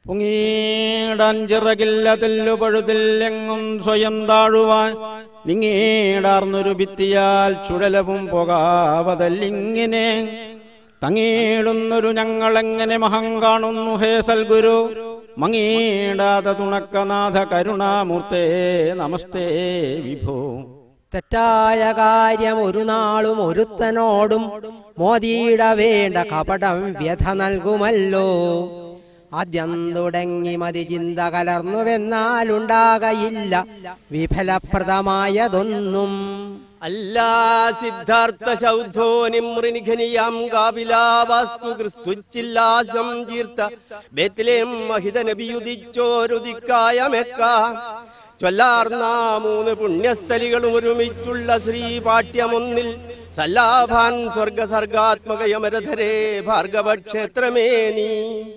പുങ്ങീടഞ്ചിറകില്ല തെല്ലുപഴുതില്ലെങ്ങും സ്വയം താഴുവാൻ നിങ്ങീടാർന്നൊരു ഭിത്തിയാൽ ചുഴലവും പോകാവതല്ലിങ്ങനെ തങ്ങീടുന്നൊരു ഞങ്ങളെങ്ങനെ മഹം കാണുന്നു ഹേ സൽഗുരു മങ്ങീടാത തുണക്കനാഥ കരുണാമൂർത്തേ നമസ്തേ വിഭോ തെറ്റായ കാര്യം ഒരു നാളും ഒരുത്തനോടും മോദിയിട വേണ്ട കപടം വ്യഥ നൽകുമല്ലോ ആദ്യം തുടങ്ങി മതി ചിന്ത കലർന്നുവെന്നാലുണ്ടാകയില്ല വിഫലപ്രദമായതൊന്നും അല്ല സിദ്ധാർത്ഥ ശൗദ്ധോനിമൃനിഘനിയാം കാപിലാവാസ്തു ക്രിസ്തുച്ചില്ലാസം ചീർത്ത ബേത്തിലേം മഹിത നബിയുദിച്ചോരുദിക്കായ മെക്ക ചൊല്ലാർന്ന മൂന്ന് പുണ്യസ്ഥലികളും ഒരുമിച്ചുള്ള ശ്രീപാഠ്യമൊന്നിൽ സല്ലാഭാൻ സ്വർഗസർഗാത്മകയമരധരേ ഭാർഗവക്ഷേത്രമേ നീ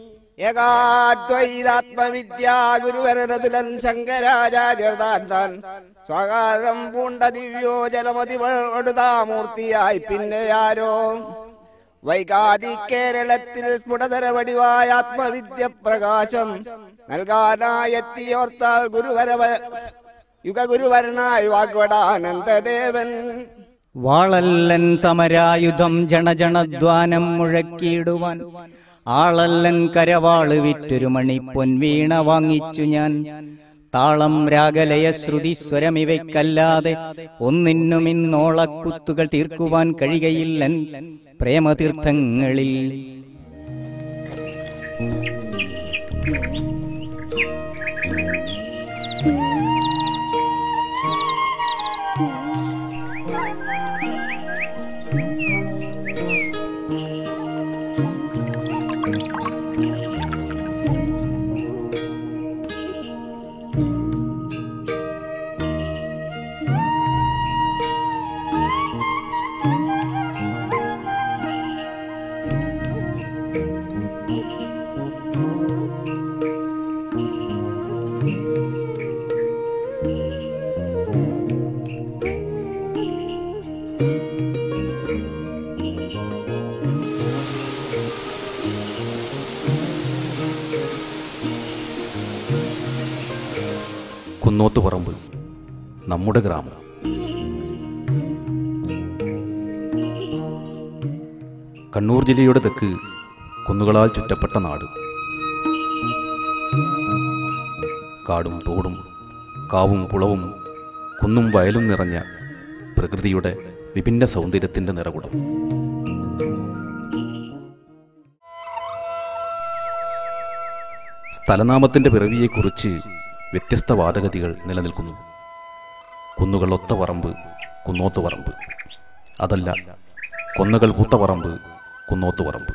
ഏകാദ്വൈതാത്മവിദ്യാ ഗുരുവരതുലൻ ശങ്കരാചാര്യർതാൻ താൻ സ്വകാരം പൂണ്ട ദിവ്യോ ജലമതിപടുതാമൂർത്തിയായി പിന്നെ ആരോ വൈകാതി കേരളത്തിൽ സ്ഫുടതര വടിവായ ആത്മവിദ്യ പ്രകാശം നൽകാനായെത്തിയോർത്താൽ ഗുരുവര യുഗഗുരുവരനായി വാഗ്വടാനന്ദദേവൻ വാളല്ലൻ സമരായുധം ജണജണദ്വാനം മുഴക്കിയിടുവാൻ ആളല്ലൻ കരവാള് വിറ്റൊരു മണി പൊൻവീണ വാങ്ങിച്ചു ഞാൻ താളം രാഗലയ ശ്രുതി സ്വരമിവയ്ക്കല്ലാതെ ഒന്നിനും ഇന്നോളക്കുത്തുകൾ തീർക്കുവാൻ കഴിയുകയില്ലൻ പ്രേമതീർത്ഥങ്ങളിൽ കുന്നോത്തുപറമ്പ് നമ്മുടെ ഗ്രാമം കണ്ണൂർ ജില്ലയുടെ തെക്ക് കുന്നുകളാൽ ചുറ്റപ്പെട്ട നാട് കാടും തോടും കാവും കുളവും കുന്നും വയലും നിറഞ്ഞ പ്രകൃതിയുടെ വിഭിന്ന സൗന്ദര്യത്തിൻ്റെ നിറകുടം സ്ഥലനാമത്തിൻ്റെ പിറവിയെക്കുറിച്ച് വ്യത്യസ്ത വാദഗതികൾ നിലനിൽക്കുന്നു കുന്നുകൾ ഒത്ത പറമ്പ് കുന്നോത്ത് പറമ്പ് അതല്ല കൊന്നുകൾ പൂത്ത പറമ്പ് കുന്നോത്ത് പറമ്പ്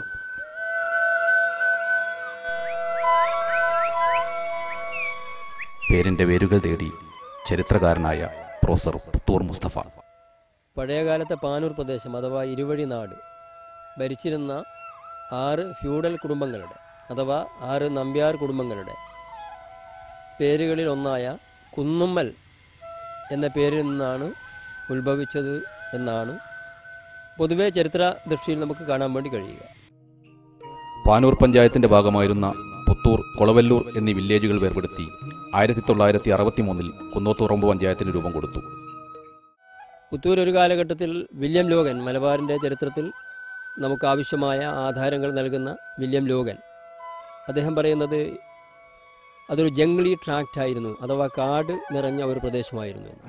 പേരിൻ്റെ വേരുകൾ തേടി ചരിത്രകാരനായ പ്രൊഫസർ പുത്തൂർ മുസ്തഫ പഴയകാലത്തെ പാനൂർ പ്രദേശം അഥവാ ഇരുവഴി നാട് ഭരിച്ചിരുന്ന ആറ് ഫ്യൂഡൽ കുടുംബങ്ങളുടെ അഥവാ ആറ് നമ്പ്യാർ കുടുംബങ്ങളുടെ പേരുകളിൽ ഒന്നായ കുന്നുമ്മൽ എന്ന പേരിൽ നിന്നാണ് ഉത്ഭവിച്ചത് എന്നാണ് പൊതുവേ ചരിത്ര ദൃഷ്ടിയിൽ നമുക്ക് കാണാൻ വേണ്ടി കഴിയുക പാനൂർ പഞ്ചായത്തിന്റെ ഭാഗമായിരുന്ന പുത്തൂർ കൊളവല്ലൂർ എന്നീ വില്ലേജുകൾ വേർപെടുത്തി ആയിരത്തി തൊള്ളായിരത്തി അറുപത്തി മൂന്നിൽ കുന്നോത്തുറമ്പ് പഞ്ചായത്തിന് രൂപം കൊടുത്തു പുത്തൂർ ഒരു കാലഘട്ടത്തിൽ വില്യം ലോഗൻ മലബാറിൻ്റെ ചരിത്രത്തിൽ നമുക്ക് ആവശ്യമായ ആധാരങ്ങൾ നൽകുന്ന വില്യം ലോഗൻ അദ്ദേഹം പറയുന്നത് അതൊരു ജംഗ്ലി ട്രാക്റ്റ് ആയിരുന്നു അഥവാ കാട് നിറഞ്ഞ ഒരു പ്രദേശമായിരുന്നു എന്ന്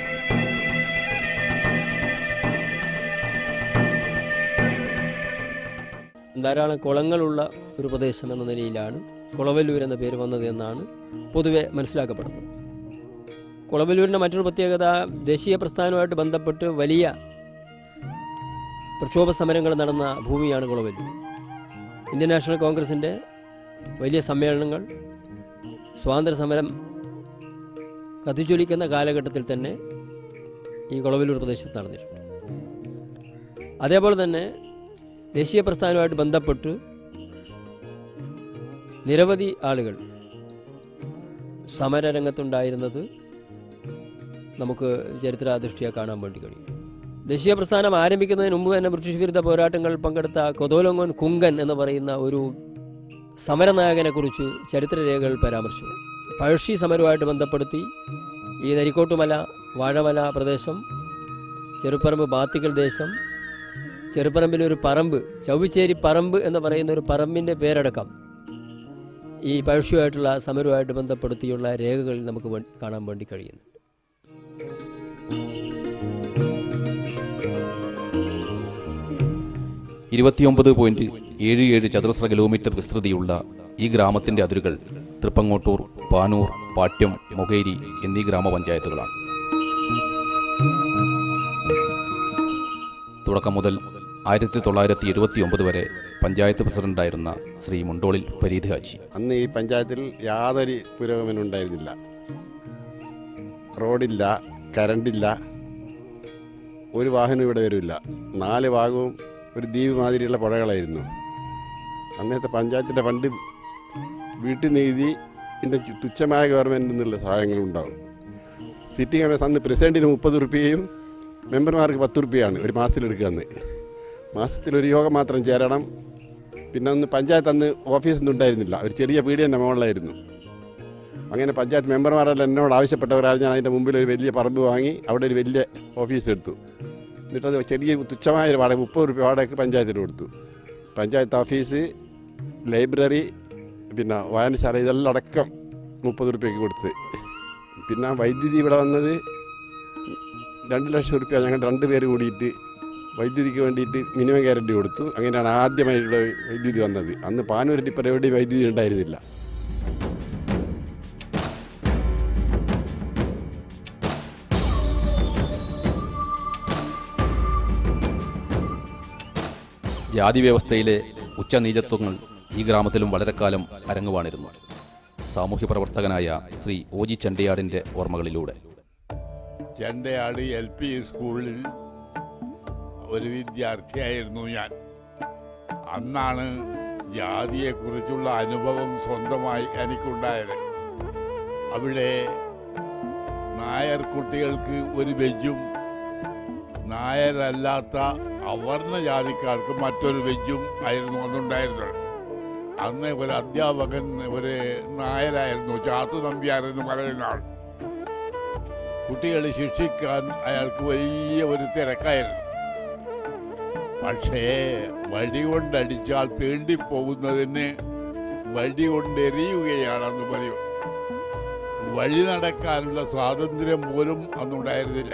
ധാരാളം കുളങ്ങളുള്ള ഒരു പ്രദേശം എന്ന നിലയിലാണ് കുളവല്ലൂർ എന്ന പേര് വന്നത് എന്നാണ് പൊതുവെ മനസ്സിലാക്കപ്പെടുന്നത് കുളവല്ലൂരിൻ്റെ മറ്റൊരു പ്രത്യേകത ദേശീയ പ്രസ്ഥാനവുമായിട്ട് ബന്ധപ്പെട്ട് വലിയ പ്രക്ഷോഭ സമരങ്ങൾ നടന്ന ഭൂമിയാണ് കുളവല്ലൂർ ഇന്ത്യൻ നാഷണൽ കോൺഗ്രസിൻ്റെ വലിയ സമ്മേളനങ്ങൾ സ്വാതന്ത്ര്യ സമരം കത്തിച്ചൊലിക്കുന്ന കാലഘട്ടത്തിൽ തന്നെ ഈ കുളവല്ലൂർ പ്രദേശത്ത് നടന്നിട്ടുണ്ട് അതേപോലെ തന്നെ ദേശീയ പ്രസ്ഥാനവുമായിട്ട് ബന്ധപ്പെട്ട് നിരവധി ആളുകൾ സമരരംഗത്തുണ്ടായിരുന്നത് നമുക്ക് ചരിത്രാദൃഷ്ടിയെ കാണാൻ വേണ്ടി കഴിയും ദേശീയ പ്രസ്ഥാനം ആരംഭിക്കുന്നതിന് മുമ്പ് തന്നെ ബ്രിട്ടീഷ് വിരുദ്ധ പോരാട്ടങ്ങൾ പങ്കെടുത്ത കൊതോലങ്ങോൻ കുങ്കൻ എന്ന് പറയുന്ന ഒരു സമരനായകനെക്കുറിച്ച് ചരിത്രരേഖകൾ പരാമർശിച്ചു പഴശ്ശി സമരവുമായിട്ട് ബന്ധപ്പെടുത്തി ഈ നരിക്കോട്ടുമല വാഴമല പ്രദേശം ചെറുപ്പറമ്പ് ബാത്തിക്കൽ ദേശം ചെറുപ്പറമ്പിലെ ഒരു പറമ്പ് ചൗവിച്ചേരി പറമ്പ് എന്ന് പറയുന്ന ഒരു പറമ്പിൻ്റെ പേരടക്കം ഈ പഴശ്ശിയുമായിട്ടുള്ള സമരവുമായിട്ട് ബന്ധപ്പെടുത്തിയുള്ള രേഖകളിൽ നമുക്ക് വേ- കാണാൻ വേണ്ടി കഴിയുന്നു ഇരുപത്തിയൊമ്പത് പോയിന്റ് ഏഴ് ഏഴ് ചതുരശ്ര കിലോമീറ്റർ വിസ്തൃതിയുള്ള ഈ ഗ്രാമത്തിന്റെ അതിരുകൾ തൃപ്പങ്ങോട്ടൂർ പാനൂർ പാട്യം മൊകേരി എന്നീ ഗ്രാമപഞ്ചായത്തുകളാണ് തുടക്കം മുതൽ ആയിരത്തി തൊള്ളായിരത്തി എഴുപത്തി ഒമ്പത് വരെ പഞ്ചായത്ത് പ്രസിഡന്റായിരുന്ന ശ്രീ മുണ്ടോളിൽ പരീത് ഹാജി അന്ന് ഈ പഞ്ചായത്തിൽ യാതൊരു പുരോഗമനം ഉണ്ടായിരുന്നില്ല റോഡില്ല കരണ്ടില്ല ഒരു വാഹനം ഇവിടെ വരില്ല നാല് ഭാഗവും ഒരു ദ്വീപ് മാതിരിയുള്ള പുഴകളായിരുന്നു അന്നത്തെ പഞ്ചായത്തിൻ്റെ ഫണ്ട് വീട്ടിൽ നികുതി ഇതിൻ്റെ തുച്ഛമായ ഗവൺമെൻറ്റിൽ നിന്നുള്ള സഹായങ്ങളും ഉണ്ടാവും സിറ്റിംഗ് അംഗം അന്ന് പ്രസിഡന്റിന് മുപ്പത് റുപ്യയും മെമ്പർമാർക്ക് പത്ത് റുപ്യയാണ് ഒരു മാസത്തിലെടുക്കുക അന്ന് മാസത്തിൽ ഒരു യോഗം മാത്രം ചേരണം പിന്നെ അന്ന് പഞ്ചായത്ത് അന്ന് ഓഫീസൊന്നും ഉണ്ടായിരുന്നില്ല ഒരു ചെറിയ പീടിയ എൻ്റെ മുകളിലായിരുന്നു അങ്ങനെ പഞ്ചായത്ത് മെമ്പർമാരെല്ലാം എന്നോട് ആവശ്യപ്പെട്ടവരാൽ ഞാൻ അതിൻ്റെ മുമ്പിൽ ഒരു വലിയ പറമ്പ് വാങ്ങി അവിടെ ഒരു വലിയ ഓഫീസ് എടുത്തു എന്നിട്ടത് ചെറിയ തുച്ഛമായ ഒരു വാടക മുപ്പത് റുപ്യ വാടകയ്ക്ക് പഞ്ചായത്തിന് കൊടുത്തു പഞ്ചായത്ത് ഓഫീസ് ലൈബ്രറി പിന്നെ വായനശാല ഇതെല്ലാം അടക്കം മുപ്പത് റുപ്യക്ക് കൊടുത്ത് പിന്നെ വൈദ്യുതി ഇവിടെ വന്നത് രണ്ട് ലക്ഷം റുപ്യ ഞങ്ങൾ രണ്ട് പേര് കൂടിയിട്ട് വൈദ്യുതിക്ക് വേണ്ടിയിട്ട് മിനിമം ഗ്യാരണ്ടി കൊടുത്തു അങ്ങനെയാണ് ആദ്യമായിട്ടുള്ള വൈദ്യുതി വന്നത് അന്ന് പാനൂരിൽ ഇപ്പോൾ എവിടെയും വൈദ്യുതി ഉണ്ടായിരുന്നില്ല ജാതി വ്യവസ്ഥയിലെ ഉച്ചനീചത്വങ്ങൾ ഈ ഗ്രാമത്തിലും വളരെക്കാലം അരങ്ങുവാണിരുന്നു സാമൂഹ്യ പ്രവർത്തകനായ ശ്രീ ഓജി ചണ്ടിയാടിന്റെ ഓർമ്മകളിലൂടെ ചെണ്ടയാട് എൽ പി സ്കൂളിൽ ഒരു വിദ്യാർത്ഥിയായിരുന്നു ഞാൻ അന്നാണ് ജാതിയെക്കുറിച്ചുള്ള അനുഭവം സ്വന്തമായി എനിക്കുണ്ടായത് അവിടെ നായർ കുട്ടികൾക്ക് ഒരു വെജും നായരല്ലാത്ത അവർണ ജാതിക്കാർക്ക് മറ്റൊരു വെജും ആയിരുന്നു അന്നുണ്ടായിരുന്നത് അന്ന് ഒരു അധ്യാപകൻ ഒരു നായരായിരുന്നു ചാത്തു നമ്പ്യാർ എന്ന് പറയുന്ന ആൾ കുട്ടികളെ ശിക്ഷിക്കാൻ അയാൾക്ക് വലിയ ഒരു തിരക്കായിരുന്നു പക്ഷേ വടി കൊണ്ടടിച്ചാൽ തേണ്ടിപ്പോകുന്നതിന് വടി കൊണ്ടെറിയുകയാണെന്ന് പറയും വഴി നടക്കാനുള്ള സ്വാതന്ത്ര്യം പോലും അന്നുണ്ടായിരുന്നില്ല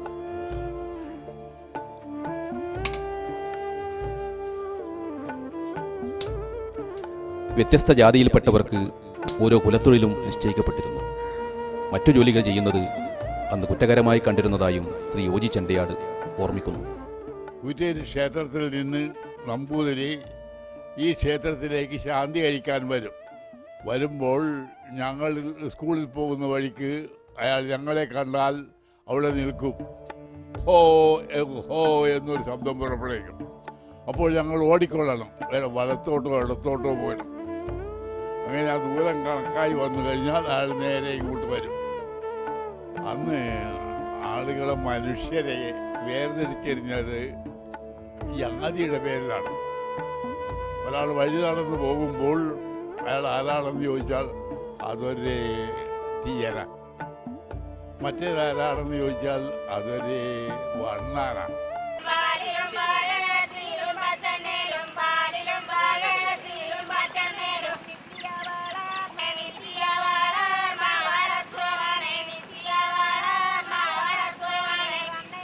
വ്യത്യസ്ത ജാതിയിൽപ്പെട്ടവർക്ക് ഓരോ കുലത്തൊഴിലും നിശ്ചയിക്കപ്പെട്ടിരുന്നു മറ്റു ജോലികൾ ചെയ്യുന്നത് അന്ന് കുറ്റകരമായി കണ്ടിരുന്നതായും ശ്രീ ഓജി ചണ്ടയാട് ഓർമ്മിക്കുന്നു കുറ്റേരി ക്ഷേത്രത്തിൽ നിന്ന് നമ്പൂതിരി ഈ ക്ഷേത്രത്തിലേക്ക് ശാന്തി കഴിക്കാൻ വരും വരുമ്പോൾ ഞങ്ങൾ സ്കൂളിൽ പോകുന്ന വഴിക്ക് അയാൾ ഞങ്ങളെ കണ്ടാൽ അവിടെ നിൽക്കും ഹോ എ- ഹോ എന്നൊരു ശബ്ദം പുറപ്പെടുവിക്കും അപ്പോൾ ഞങ്ങൾ ഓടിക്കൊള്ളണം വേണം വലത്തോട്ടോ ഇടത്തോട്ടോ പോയിടണം അങ്ങനെ ആ ദൂരം കണക്കായി വന്നു കഴിഞ്ഞാൽ അയാൾ നേരെ ഇങ്ങോട്ട് വരും അന്ന് ആളുകളെ മനുഷ്യരെ വേർതിരിച്ചെറിഞ്ഞത് ഈ ആദിയുടെ പേരിലാണ് ഒരാൾ വഴി നടന്നു പോകുമ്പോൾ അയാൾ ആരാണെന്ന് ചോദിച്ചാൽ അതൊരു തീയന മറ്റേതാരാണെന്ന് ചോദിച്ചാൽ അതൊരു വണ്ണാനാണ് പാലിലും പാലത്തിലും പച്ചണ്ണേലും പാലിലും പാലത്തിലും പച്ചണ്ണേലും നിത്യവാള നിത്യവാള മാവളത്തുവാണേ നിത്യവാള മാവളത്തുവാണേ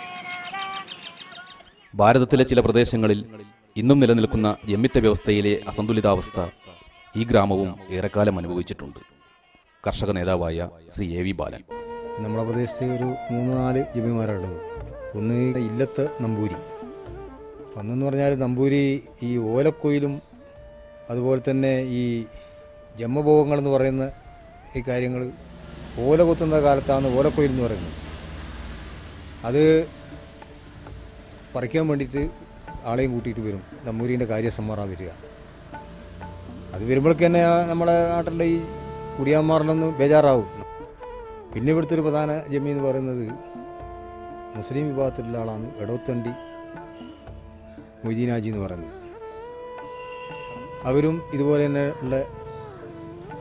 ഭാരതത്തിലെ ചില പ്രദേശങ്ങളിൽ ഇന്നും നിലനിൽക്കുന്ന ജമ്മിത്ത വ്യവസ്ഥയിലെ അസന്തുലിതാവസ്ഥ ഈ ഗ്രാമവും ഏറെക്കാലം അനുഭവിച്ചിട്ടുണ്ട് കർഷക നേതാവായ ശ്രീ എ വി ബാലൻ നമ്മുടെ പ്രദേശത്ത് ഒരു മൂന്ന് നാല് ജമീന്മാരുള്ളത് ഒന്ന് ഇല്ലത്ത് നമ്പൂരി അന്നെന്ന് പറഞ്ഞാൽ നമ്പൂരി ഈ ഓലക്കൊയിലും അതുപോലെ തന്നെ ഈ ജമ്മഭോഗങ്ങൾ എന്ന് പറയുന്ന ഈ കാര്യങ്ങൾ ഓല കൊത്തുന്ന കാലത്താണ് ഓലക്കൊയിൽ എന്ന് പറയുന്നത് അത് പറിക്കാൻ വേണ്ടിയിട്ട് ആളെയും കൂട്ടിയിട്ട് വരും നമ്പൂരിൻ്റെ കാര്യസമ്മാറാൻ വരിക അത് വരുമ്പോഴേക്ക് തന്നെ ആ നമ്മുടെ നാട്ടിലെ ഈ കുടിയാന്മാരിലൊന്ന് ബേജാറാവും പിന്നെ ഇവിടുത്തെ ഒരു പ്രധാന ജമീൻ എന്ന് പറയുന്നത് മുസ്ലിം വിഭാഗത്തിലുള്ള ആളാണ് എടവത്തണ്ടി മൊയ്തീനാജി എന്ന് പറയുന്നത് അവരും ഇതുപോലെ തന്നെ ഉള്ള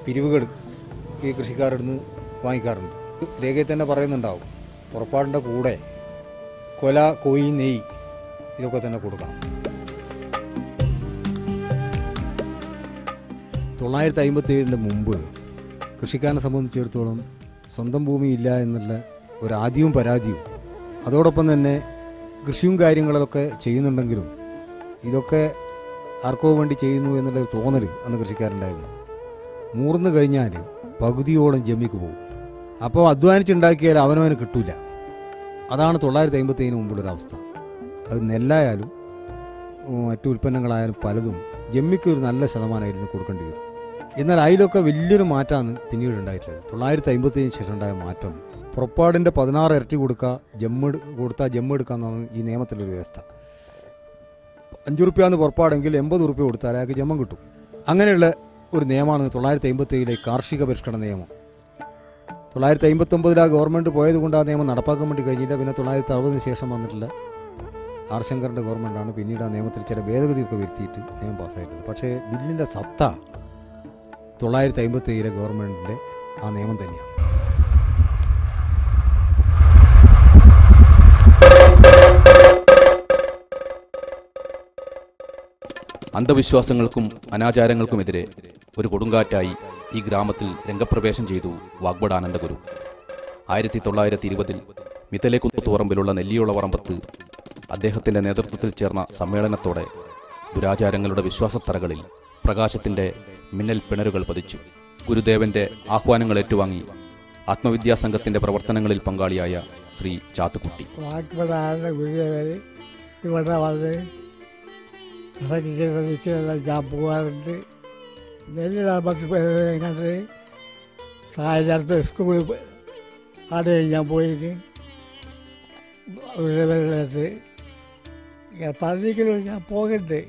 പിരിവുകൾ ഈ കൃഷിക്കാരുടെ നിന്ന് വാങ്ങിക്കാറുണ്ട് രേഖയിൽ തന്നെ പറയുന്നുണ്ടാവും പുറപ്പാടിൻ്റെ കൂടെ കൊല കോയി നെയ് ഇതൊക്കെ തന്നെ കൊടുക്കണം തൊള്ളായിരത്തി അമ്പത്തി ഏഴിൻ്റെ മുമ്പ് കൃഷിക്കാരനെ സംബന്ധിച്ചിടത്തോളം സ്വന്തം ഭൂമി ഇല്ല എന്നുള്ള ഒരു ആദ്യവും പരാതിയും അതോടൊപ്പം തന്നെ കൃഷിയും കാര്യങ്ങളൊക്കെ ചെയ്യുന്നുണ്ടെങ്കിലും ഇതൊക്കെ ആർക്കോ വേണ്ടി ചെയ്യുന്നു എന്നുള്ള ഒരു തോന്നൽ അന്ന് കൃഷിക്കാരുണ്ടായിരുന്നു മൂർന്ന് കഴിഞ്ഞാൽ പകുതിയോളം ജമ്മിക്ക് പോകും അപ്പോൾ അധ്വാനിച്ചുണ്ടാക്കിയാൽ അവനവന് കിട്ടൂല അതാണ് തൊള്ളായിരത്തി അമ്പത്തി ഏഴിന് മുമ്പുള്ളൊരവസ്ഥ അത് നെല്ലായാലും ഉം, മറ്റു ഉൽപ്പന്നങ്ങളായാലും പലതും ജമ്മിക്ക് ഒരു നല്ല ശതമാനമായിരുന്നു കൊടുക്കേണ്ടി വരും എന്നാൽ അതിലൊക്കെ വലിയൊരു മാറ്റമാണ് പിന്നീട് ഉണ്ടായിട്ടുള്ളത് തൊള്ളായിരത്തി അമ്പത്തി ഏഴിന് ശേഷം ഉണ്ടായ മാറ്റം പുറപ്പാടിൻ്റെ പതിനാറ് ഇരട്ടി കൊടുക്കുക ജമ്മ് എടു- കൊടുത്താൽ ജമ്മ് എടുക്കാമെന്നാണ് ഈ നിയമത്തിലൊരു വ്യവസ്ഥ അഞ്ച് റുപ്യ എന്ന് പുറപ്പാടെങ്കിൽ എൺപത് റുപ്യ കൊടുത്താൽ അയാൾക്ക് ജമ്മം കിട്ടും അങ്ങനെയുള്ള ഒരു നിയമമാണ് തൊള്ളായിരത്തി അമ്പത്തി ഏഴിലെ കാർഷിക പരിഷ്കരണ നിയമം തൊള്ളായിരത്തി അമ്പത്തി ഒമ്പതിൽ ആ ഗവൺമെൻറ് പോയത് കൊണ്ട് ആ നിയമം നടപ്പാക്കാൻ വേണ്ടി കഴിഞ്ഞില്ല പിന്നെ തൊള്ളായിരത്തി അറുപതിന് ശേഷം വന്നിട്ടുള്ള ആർ ശങ്കറിൻ്റെ ഗവൺമെൻറ്റാണ് പിന്നീട് ആ നിയമത്തിൽ ചില ഭേദഗതിയൊക്കെ വരുത്തിയിട്ട് നിയമം പാസ്സായിട്ടുള്ളത് പക്ഷേ ബില്ലിൻ്റെ സത്ത തൊള്ളായിരത്തി അമ്പത്തി ഏഴിലെ ഗവൺമെൻറ്റിൻ്റെ ആ നിയമം തന്നെയാണ് അന്ധവിശ്വാസങ്ങൾക്കും അനാചാരങ്ങൾക്കുമെതിരെ ഒരു കൊടുങ്കാറ്റായി ഈ ഗ്രാമത്തിൽ രംഗപ്രവേശം ചെയ്തു വാഗ്ബടാനന്ദഗുരു ആയിരത്തി തൊള്ളായിരത്തി ഇരുപതിൽ മിത്തലേക്കുത്തുറമ്പിലുള്ള നെല്ലിയുള്ള പറമ്പത്ത് അദ്ദേഹത്തിന്റെ നേതൃത്വത്തിൽ ചേർന്ന സമ്മേളനത്തോടെ ദുരാചാരങ്ങളുടെ വിശ്വാസത്തറകളിൽ പ്രകാശത്തിന്റെ മിന്നൽ പിണരുകൾ പതിച്ചു ഗുരുദേവന്റെ ആഹ്വാനങ്ങൾ ഏറ്റുവാങ്ങി ആത്മവിദ്യാസംഘത്തിന്റെ പ്രവർത്തനങ്ങളിൽ പങ്കാളിയായ ശ്രീ ചാത്തുക്കുട്ടി വാക്പടാന ഗുരുദേവര് ഇവിടെ വന്ന് പ്രസംഗിക്കുന്ന നിൽക്കുന്നതെല്ലാം ഞാൻ പോകാറുണ്ട് നെല്ല് നമുക്ക് കണ്ട് സായനടുത്ത് സ്കൂളിൽ പോയി- അവിടെ ഞാൻ പോയിട്ട് ഗുരുദേവരുടെ അടുത്ത് ഇങ്ങനെ പറഞ്ഞെങ്കിലും ഞാൻ പോകണ്ടേ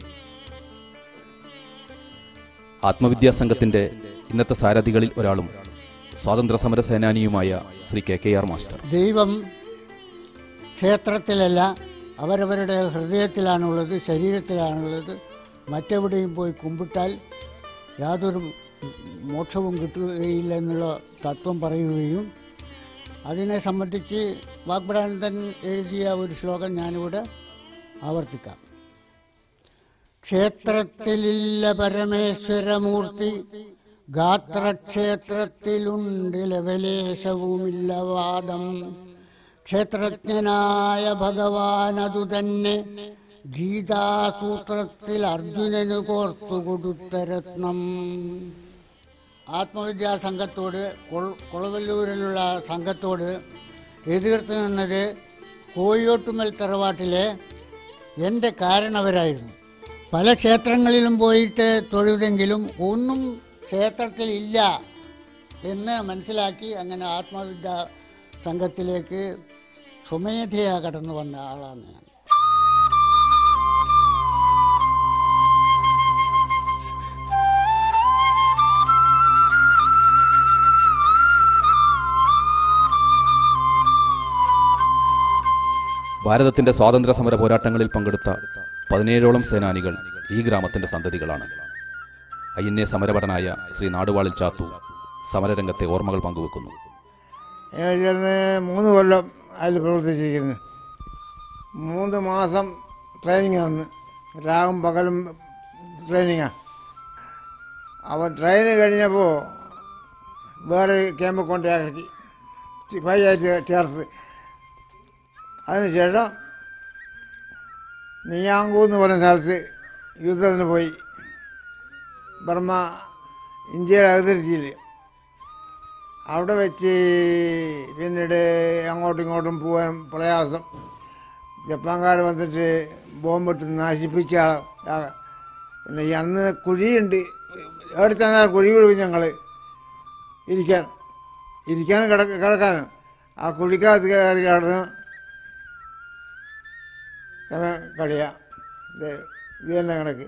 ആത്മവിദ്യാസംഘത്തിന്റെ ഇന്നത്തെ സാരഥികളിൽ ഒരാളും സ്വാതന്ത്ര്യ സമര സേനാനിയുമായ Shri K K R master ദൈവം ക്ഷേത്രത്തിലല്ല അവരവരുടെ ഹൃദയത്തിലാണുള്ളത് ശരീരത്തിലാണുള്ളത് മറ്റെവിടെയും പോയി കുമ്പിട്ടാൽ യാതൊരു മോക്ഷവും കിട്ടുകയില്ല എന്നുള്ള തത്വം പറയുകയും അതിനെ സംബന്ധിച്ച് വാഗ്ബടാനന്ദൻ എഴുതിയ ഒരു ശ്ലോകം ഞാനിവിടെ ആവർത്തിക്കാം ക്ഷേത്രത്തിലില്ല പരമേശ്വരമൂർത്തി ഗാത്രക്ഷേത്രത്തിലുണ്ട് ലവലേശവുമില്ല വാദം ക്ഷേത്രജ്ഞനായ ഭഗവാൻ അതു തന്നെ ഗീതാസൂത്രത്തിൽ അർജുനന് കോർത്തു കൊടുത്ത രത്നം ആത്മവിദ്യാ സംഘത്തോട് കൊൾ- കൊളവല്ലൂരിലുള്ള സംഘത്തോട് എതിർത്ത് നിന്നത് കോഴിയോട്ടുമൽ തറവാട്ടിലെ എൻ്റെ കാരണവരായിരുന്നു പല ക്ഷേത്രങ്ങളിലും പോയിട്ട് തൊഴുതെങ്കിലും ഒന്നും ക്ഷേത്രത്തിൽ ഇല്ല എന്ന് മനസ്സിലാക്കി അങ്ങനെ ആത്മവിദ്യ സംഘത്തിലേക്ക് സ്വമേധയാ കടന്നു വന്ന ആളാണ് ഞാൻ ഭാരതത്തിന്റെ സ്വാതന്ത്ര്യ സമര പോരാട്ടങ്ങളിൽ പങ്കെടുത്ത പതിനേഴോളം സേനാനികൾ ഈ ഗ്രാമത്തിന്റെ സന്തതികളാണ് ഐ എൻ എ സമരഭടനായ ശ്രീ നാടുവാളിൽ ചാത്തു സമരരംഗത്തെ ഓർമ്മകൾ പങ്കുവെക്കുന്നു ഞാൻ ചേർന്ന് മൂന്ന് കൊല്ലം അതിൽ പ്രവർത്തിച്ചിരിക്കുന്നു മൂന്ന് മാസം ട്രെയിനിങ് വന്ന് രാവും പകലും ട്രെയിനിങ്ങാണ് അപ്പോൾ ട്രെയിന് കഴിഞ്ഞപ്പോൾ വേറെ ക്യാമ്പ് കൊണ്ടാക്കി സിപ്പാഹിയായിട്ട് ചേർത്ത് അതിനുശേഷം നിയാങ്കു എന്ന് പറഞ്ഞ സ്ഥലത്ത് യുദ്ധത്തിന് പോയി ബർമ്മ ഇന്ത്യയുടെ അതിർത്തിയിൽ അവിടെ വെച്ച് പിന്നീട് അങ്ങോട്ടും ഇങ്ങോട്ടും പോകാൻ പ്രയാസം ജപ്പാൻകാർ വന്നിട്ട് ബോംബിട്ട് നശിപ്പിച്ച ആ- പിന്നെ ഈ അന്ന് കുഴിയുണ്ട് എവിടെ ചെന്നാൽ കുഴി വീഴും ഞങ്ങൾ ഇരിക്കാൻ ഇരിക്കാനും കിടക്ക കിടക്കാനും ആ കുഴിക്കകത്ത് കയറി കിടന്ന് ഞങ്ങൾ കളിയാ ഇത് ഇത് തന്നെ കണക്ക്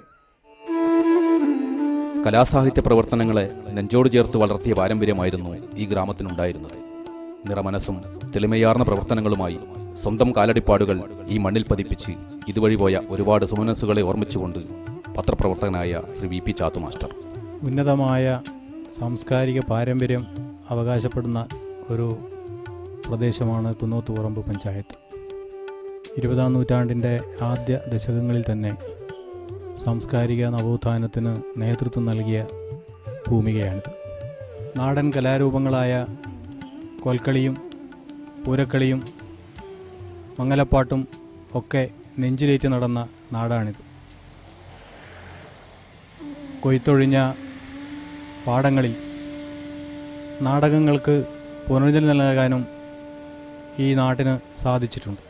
കലാസാഹിത്യ പ്രവർത്തനങ്ങളെ നെഞ്ചോട് ചേർത്ത് വളർത്തിയ പാരമ്പര്യമായിരുന്നു ഈ ഗ്രാമത്തിനുണ്ടായിരുന്നത് നിറമനസ്സും തെളിമയാർന്ന പ്രവർത്തനങ്ങളുമായി സ്വന്തം കാലടിപ്പാടുകൾ ഈ മണ്ണിൽ പതിപ്പിച്ച് ഇതുവഴി പോയ ഒരുപാട് സുമനസ്സുകളെ ഓർമ്മിച്ചുകൊണ്ട് പത്രപ്രവർത്തകനായ Shri V P Chathu master ഉന്നതമായ സാംസ്കാരിക പാരമ്പര്യം അവകാശപ്പെടുന്ന ഒരു പ്രദേശമാണ് കുന്നോത്തുപറമ്പ് പഞ്ചായത്ത് ഇരുപതാം നൂറ്റാണ്ടിൻ്റെ ആദ്യ ദശകങ്ങളിൽ തന്നെ സാംസ്കാരിക നവോത്ഥാനത്തിന് നേതൃത്വം നൽകിയ ഭൂമികയാണിത് നാടൻ കലാരൂപങ്ങളായ കോൽക്കളിയും പൂരക്കളിയും മംഗലപ്പാട്ടും ഒക്കെ നെഞ്ചിലേറ്റ് നടന്ന നാടാണിത് കൊയ്ത്തൊഴിഞ്ഞ പാടങ്ങളിൽ നാടകങ്ങൾക്ക് പുനർജന്മം നൽകാനും ഈ നാട്ടിന് സാധിച്ചിട്ടുണ്ട്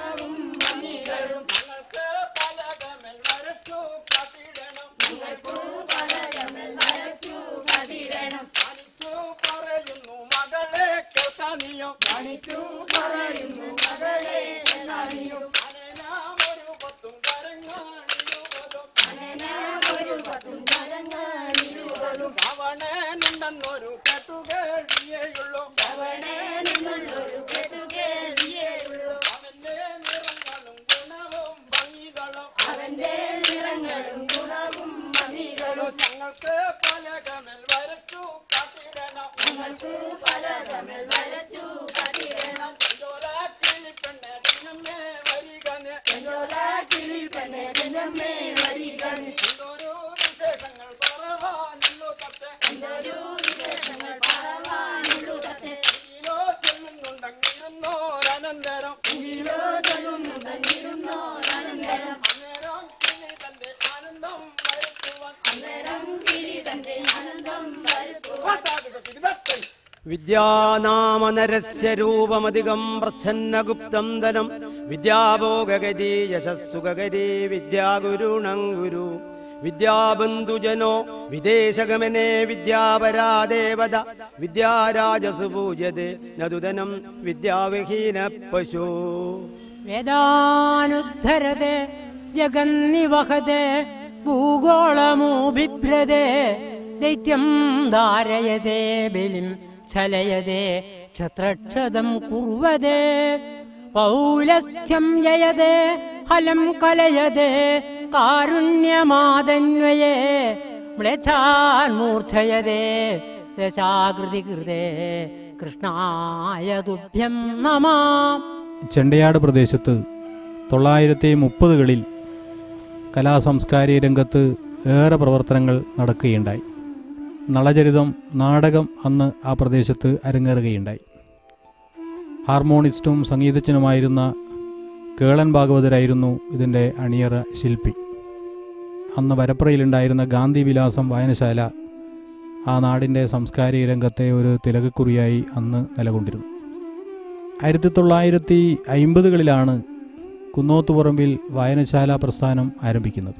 അവണേനുണ്ടെന്നൊരു കെട്ടുകേഴിയേയുള്ളൂ അവണേനുണ്ടെന്നൊരു കെട്ടുകേഴിയേയുള്ളൂ അവന്റെ നിറങ്ങളും ഗുണവും ഭംഗികളും അവന്റെ നിറങ്ങളും ഗുണവും ഭംഗികളും ഞങ്ങൾക്ക് പലകമേൽ വരച്ചു കാട്ടിടണം ഞങ്ങൾക്ക് പലകമേൽ വരച്ചു കാട്ടിടണം എന്തോല കിളിപ്പെണ്ണെ ദിനമേ വരിക എന്തോല കിളിപ്പെണ്ണെ ദിനമേ വരിക എന്തോരോ വിശേഷങ്ങൾ പറവാനുള്ളൂ കത്ത് എന്തോരോ വിശേഷങ്ങൾ പറവാനുള്ളൂ കത്ത് എങ്കിലോ ചെല്ലുന്നുണ്ടെങ്കിരുന്നോരനന്തരം എങ്കിലോ ചെല്ലുന്നുണ്ടെങ്കിരുന്നോരനന്തരം അന്നേരം കിളി തന്റെ ആനന്ദം വരുത്തുവാൻ അന്നേരം കിളി തന്റെ ആനന്ദം വരുത്തുവാൻ വിദ്യാനാമനരസ്യ രൂപമധികം പ്രച്ഛന്നഗുപ്തം ധനം വിദ്യാഭോഗകരീ യശസ്സുഖകരീ വിദ്യാഗുരുണം ഗുരു വിദ്യാബന്ധുജനോ വിദേശഗമനെ വിദ്യാപരാദേവത വിദ്യാരാജസു പൂജ്യത്തെ നതുധനം വിദ്യാവിഹീന പശു വേദാനുദ്ധരതെ ജഗന്നിവഹതെ ഭൂഗോളമോ ബിഭ്രതെ ദൈത്യം ധാരയതേ ബലിം ചലയതേ ക്ഷത്രക്ഷതം കുർവതേ പൗലസ്ഥ്യം ജയതേ ഫലം കലയതേ കാരുണ്യമാതന്വയേ മ്ലേച്ഛാന്മൂർച്ഛയതേ ദശാകൃതി കൃതേ കൃഷ്ണായ തുഭ്യം നമാം ചെണ്ടയാട് പ്രദേശത്ത് തൊള്ളായിരത്തി മുപ്പതുകളിൽ കലാസാംസ്കാരിക രംഗത്ത് ഏറെ പ്രവർത്തനങ്ങൾ നടക്കുകയുണ്ടായി നളചരിതം നാടകം അന്ന് ആ പ്രദേശത്ത് അരങ്ങേറുകയുണ്ടായി ഹാർമോണിസ്റ്റും സംഗീതജ്ഞനുമായിരുന്ന കേളൻ ഭാഗവതരായിരുന്നു ഇതിൻ്റെ അണിയറ ശില്പി അന്ന് വരപ്രയിലുണ്ടായിരുന്ന ഗാന്ധി വിലാസം വായനശാല ആ നാടിൻ്റെ സാംസ്കാരിക രംഗത്തെ ഒരു തിലകക്കുറിയായി അന്ന് നിലകൊണ്ടിരുന്നു ആയിരത്തി തൊള്ളായിരത്തി അയിമ്പതുകളിലാണ് കുന്നോത്തുപറമ്പിൽ വായനശാല പ്രസ്ഥാനം ആരംഭിക്കുന്നത്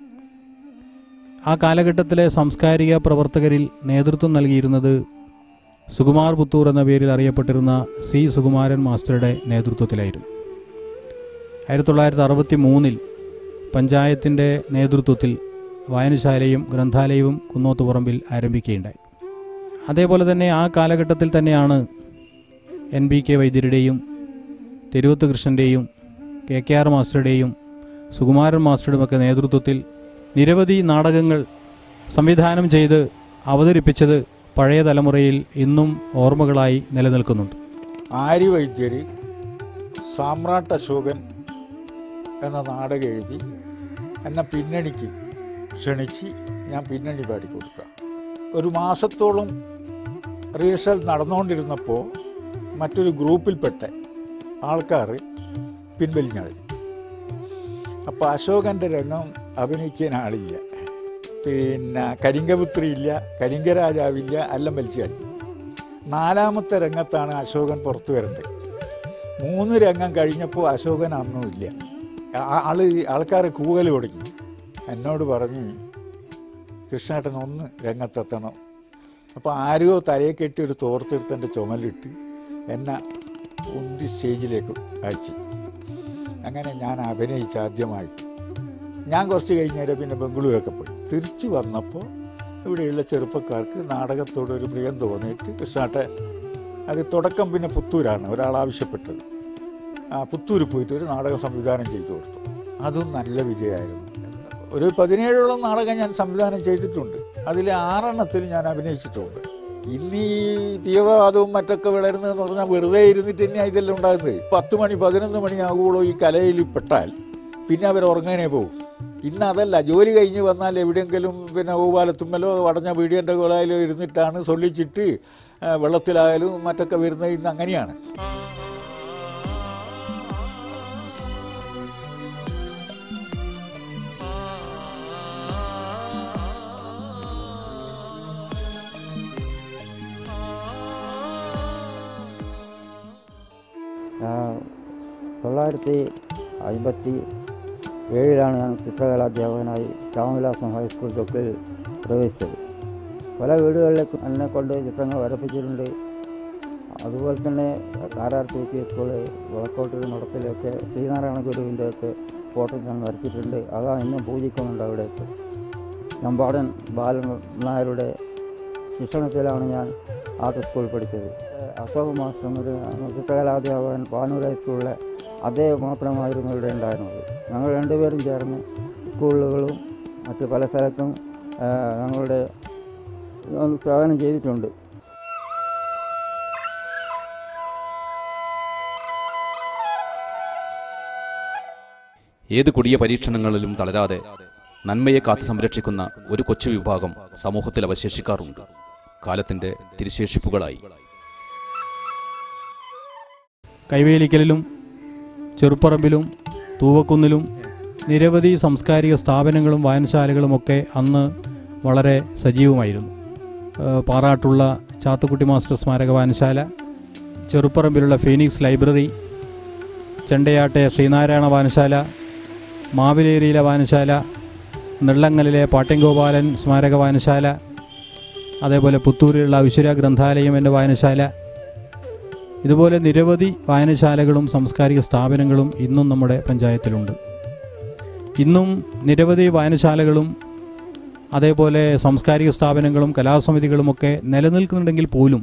ആ കാലഘട്ടത്തിലെ സാംസ്കാരിക പ്രവർത്തകരിൽ നേതൃത്വം നൽകിയിരുന്നത് സുകുമാർ പുത്തൂർ എന്ന പേരിൽ അറിയപ്പെട്ടിരുന്ന സി സുകുമാരൻ മാസ്റ്ററുടെ നേതൃത്വത്തിലായിരുന്നു ആയിരത്തി തൊള്ളായിരത്തി അറുപത്തി മൂന്നിൽ പഞ്ചായത്തിൻ്റെ നേതൃത്വത്തിൽ വായനശാലയും ഗ്രന്ഥാലയവും കുന്നോത്തുപറമ്പിൽ ആരംഭിക്കുകയുണ്ടായി അതേപോലെ തന്നെ ആ കാലഘട്ടത്തിൽ തന്നെയാണ് എൻ ബി കെ വൈദ്യരുടെയും തെരുവത്ത് കൃഷ്ണൻ്റെയും കെ കെ ആർ മാസ്റ്ററുടെയും സുകുമാരൻ മാസ്റ്ററുടെയുമൊക്കെ നേതൃത്വത്തിൽ നിരവധി നാടകങ്ങൾ സംവിധാനം ചെയ്ത് അവതരിപ്പിച്ചത് പഴയ തലമുറയിൽ ഇന്നും ഓർമ്മകളായി നിലനിൽക്കുന്നുണ്ട് ആര്യവൈദ്യർ സാമ്രാട്ട് അശോകൻ എന്ന നാടകം എഴുതി എന്നെ പിന്നണിക്ക് ക്ഷണിച്ച് ഞാൻ പിന്നണി പാടിക്കൊടുക്കുക ഒരു മാസത്തോളം റിഹേഴ്സൽ നടന്നുകൊണ്ടിരുന്നപ്പോൾ മറ്റൊരു ഗ്രൂപ്പിൽപ്പെട്ട ആൾക്കാർ പിൻവലിഞ്ഞാളി അപ്പോൾ അശോകൻ്റെ രംഗം അഭിനയിക്കാൻ ആളില്ല പിന്നെ കരിങ്കപുത്രി ഇല്ല കരിങ്കരാജാവില്ല എല്ലാം വലിച്ചാടി നാലാമത്തെ രംഗത്താണ് അശോകൻ പുറത്തു വരേണ്ടത് മൂന്ന് രംഗം കഴിഞ്ഞപ്പോൾ അശോകൻ അന്നും ഇല്ല ആ- ആള് ആൾക്കാരെ കൂകൽ തുടങ്ങി എന്നോട് പറഞ്ഞ് കൃഷ്ണേട്ടൻ ഒന്ന് രംഗത്തെത്തണം അപ്പോൾ ആരോ തലയെ കെട്ടി ഒരു തോർത്തെടുത്തൻ്റെ ചുമലിട്ട് എന്നെ ഉന്തി സ്റ്റേജിലേക്ക് അയച്ചു അങ്ങനെ ഞാൻ അഭിനയിച്ച ആദ്യമായി ഞാൻ കുറച്ച് കഴിഞ്ഞേരം പിന്നെ ബംഗളൂരൊക്കെ പോയി തിരിച്ചു വന്നപ്പോൾ ഇവിടെയുള്ള ചെറുപ്പക്കാർക്ക് നാടകത്തോട് ഒരു പ്രിയം തോന്നിയിട്ട് കൃഷ്ണാട്ടെ അത് തുടക്കം പിന്നെ പുത്തൂരാണ് ഒരാൾ ആവശ്യപ്പെട്ടത് ആ പുത്തൂർ പോയിട്ട് ഒരു നാടകം സംവിധാനം ചെയ്തു കൊടുത്തു അതും നല്ല വിജയമായിരുന്നു ഒരു പതിനേഴോളം നാടകം ഞാൻ സംവിധാനം ചെയ്തിട്ടുണ്ട് അതിൽ ആറെണ്ണത്തിൽ ഞാൻ അഭിനയിച്ചിട്ടുണ്ട് ഇന്ന് ഈ തീവ്രവാദവും മറ്റൊക്കെ വളരുന്നതെന്ന് പറഞ്ഞാൽ വെറുതെ ഇരുന്നിട്ട് തന്നെയാണ് ഇതെല്ലാം ഉണ്ടാകുന്നത് പത്ത് മണി പതിനൊന്ന് മണിയാകുമ്പോഴോ ഈ കലയിൽ പെട്ടാൽ പിന്നെ അവർ ഉറങ്ങാനേ പോകും ഇന്ന് അതല്ല ജോലി കഴിഞ്ഞ് വന്നാൽ എവിടെയെങ്കിലും പിന്നെ ഊപാലത്തുമ്മലോ അടഞ്ഞ വീടിയൻ്റെ കുളയിലോ ഇരുന്നിട്ടാണ് സൊല്ലിച്ചിട്ട് ആ, വെള്ളത്തിലായാലും മറ്റൊക്കെ വരുന്നത് ഇന്ന് അങ്ങനെയാണ് തൊള്ളായിരത്തി അമ്പത്തി ഏഴിലാണ് ഞാൻ ചിത്രകലാധ്യാപകനായി രാമവിലാസം ഹൈസ്കൂൾ തൊക്കിൽ പ്രവേശിച്ചത് പല വീടുകളിലേക്ക് എന്നെ കൊണ്ട് ചിത്രങ്ങൾ വരപ്പിച്ചിട്ടുണ്ട് അതുപോലെ തന്നെ Karar T P school Vilakkottur മഠത്തിലൊക്കെ ശ്രീനാരായണ ഗുരുവിൻ്റെ ഒക്കെ ഫോട്ടോ ഞാൻ വരച്ചിട്ടുണ്ട് അതാണ് ഇന്നും പൂജിക്കുന്നുണ്ട് അവിടെയൊക്കെ നമ്പാടൻ ബാലൻ നായരുടെ ശിക്ഷണത്തിലാണ് ഞാൻ ആർട്ട് സ്കൂളിൽ പഠിച്ചത് അശോക് മാസ്റ്റർ ഒരു ചിത്രകലാധ്യാപകൻ പാനൂർ ഹൈസ്കൂളിലെ അദ്ദേഹം മാത്രമായിരുന്നു ഇവിടെ ഉണ്ടായിരുന്നത് ഞങ്ങൾ രണ്ടുപേരും ചേർന്ന് സ്കൂളുകളും മറ്റ് പല സ്ഥലത്തും ആ, ഞങ്ങളുടെ സേവനം ചെയ്തിട്ടുണ്ട് ഏത് കൊടിയ പരീക്ഷണങ്ങളിലും തളരാതെ നന്മയെ കാത്തു സംരക്ഷിക്കുന്ന ഒരു കൊച്ചു വിഭാഗം സമൂഹത്തിൽ അവശേഷിക്കാറുണ്ട് കാലത്തിന്റെ തിരുശേഷിപ്പുകളായി കൈവേലിക്കലിലും ചെറുപ്പറമ്പിലും തൂവക്കുന്നിലും നിരവധി സാംസ്കാരിക സ്ഥാപനങ്ങളും വായനശാലകളുമൊക്കെ അന്ന് വളരെ സജീവമായിരുന്നു ഏഹ് പാറാട്ടുള്ള ചാത്തുക്കുട്ടി മാസ്റ്റർ സ്മാരക വായനശാല ചെറുപ്പറമ്പിലുള്ള ഫീനിക്സ് ലൈബ്രറി ചെണ്ടയാട്ടെ ശ്രീനാരായണ വായനശാല മാവിലേരിയിലെ വായനശാല നെള്ളങ്ങലിലെ പാട്ട്യംഗോപാലൻ സ്മാരക വായനശാല അതേപോലെ പുത്തൂരിലുള്ള ഐശ്വര്യ ഗ്രന്ഥാലയം എന്ന വായനശാല ഇതുപോലെ നിരവധി വായനശാലകളും സാംസ്കാരിക സ്ഥാപനങ്ങളും ഇന്നും നമ്മുടെ പഞ്ചായത്തിലുണ്ട് ഇന്നും നിരവധി വായനശാലകളും അതേപോലെ സാംസ്കാരിക സ്ഥാപനങ്ങളും കലാസമിതികളുമൊക്കെ നിലനിൽക്കുന്നുണ്ടെങ്കിൽ പോലും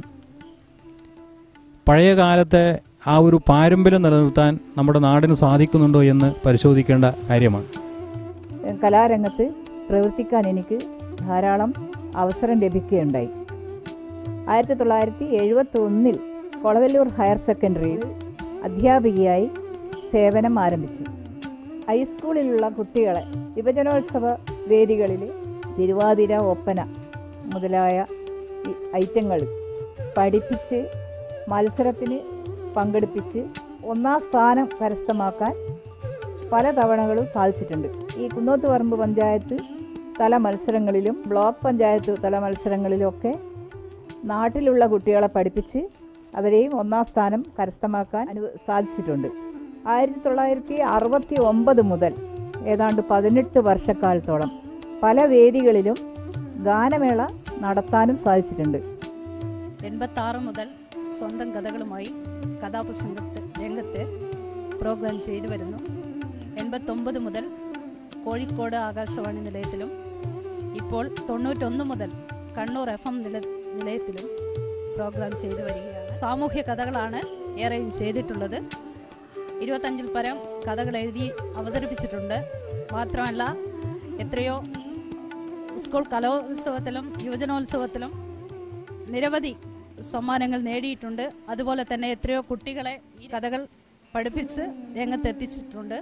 പഴയ കാലത്തെ ആ ഒരു പാരമ്പര്യം നിലനിർത്താൻ നമ്മുടെ നാടിന് സാധിക്കുന്നുണ്ടോ എന്ന് പരിശോധിക്കേണ്ട കാര്യമാണ് കലാരംഗത്ത് പ്രവർത്തിക്കാൻ എനിക്ക് ധാരാളം അവസരം ലഭിക്കുകയുണ്ടായി ആയിരത്തി തൊള്ളായിരത്തി എഴുപത്തി ഒന്നിൽ കൊളവല്ലൂർ ഹയർ സെക്കൻഡറിയിൽ അധ്യാപികയായി സേവനം ആരംഭിച്ചു ഹൈസ്കൂളിലുള്ള കുട്ടികളെ യുവജനോത്സവ വേദികളിൽ തിരുവാതിര ഒപ്പന മുതലായ ഈ ഐറ്റങ്ങൾ പഠിപ്പിച്ച് മത്സരത്തിന് പങ്കെടുപ്പിച്ച് ഒന്നാം സ്ഥാനം കരസ്ഥമാക്കാൻ പല തവണകളും സാധിച്ചിട്ടുണ്ട് ഈ കുന്നോത്തുപറമ്പ് പഞ്ചായത്ത് തല മത്സരങ്ങളിലും ബ്ലോക്ക് പഞ്ചായത്ത് തല മത്സരങ്ങളിലുമൊക്കെ നാട്ടിലുള്ള കുട്ടികളെ പഠിപ്പിച്ച് അവരെയും ഒന്നാം സ്ഥാനം കരസ്ഥമാക്കാൻ അനു സാധിച്ചിട്ടുണ്ട് ആയിരത്തി തൊള്ളായിരത്തി അറുപത്തി ഒമ്പത് മുതൽ ഏതാണ്ട് പതിനെട്ട് വർഷക്കാലത്തോളം പല വേദികളിലും ഗാനമേള നടത്താനും സാധിച്ചിട്ടുണ്ട് എൺപത്താറ് മുതൽ സ്വന്തം കഥകളുമായി കഥാപ്രസംഗത്ത് രംഗത്ത് പ്രോഗ്രാം ചെയ്തു വരുന്നു എൺപത്തൊമ്പത് മുതൽ കോഴിക്കോട് ആകാശവാണി നിലയത്തിലും ഇപ്പോൾ തൊണ്ണൂറ്റൊന്ന് മുതൽ കണ്ണൂർ എഫ് എം നില നിലയത്തിലും പ്രോഗ്രാം ചെയ്തു വരികയാണ് സാമൂഹ്യ കഥകളാണ് ഏറെയും ചെയ്തിട്ടുള്ളത് ഇരുപത്തഞ്ചിൽ പരം കഥകൾ എഴുതി അവതരിപ്പിച്ചിട്ടുണ്ട് മാത്രമല്ല എത്രയോ സ്കൂൾ കലോത്സവത്തിലും യുവജനോത്സവത്തിലും നിരവധി സമ്മാനങ്ങൾ നേടിയിട്ടുണ്ട് അതുപോലെ തന്നെ എത്രയോ കുട്ടികളെ ഈ കഥകൾ പഠിപ്പിച്ച് രംഗത്തെത്തിച്ചിട്ടുണ്ട്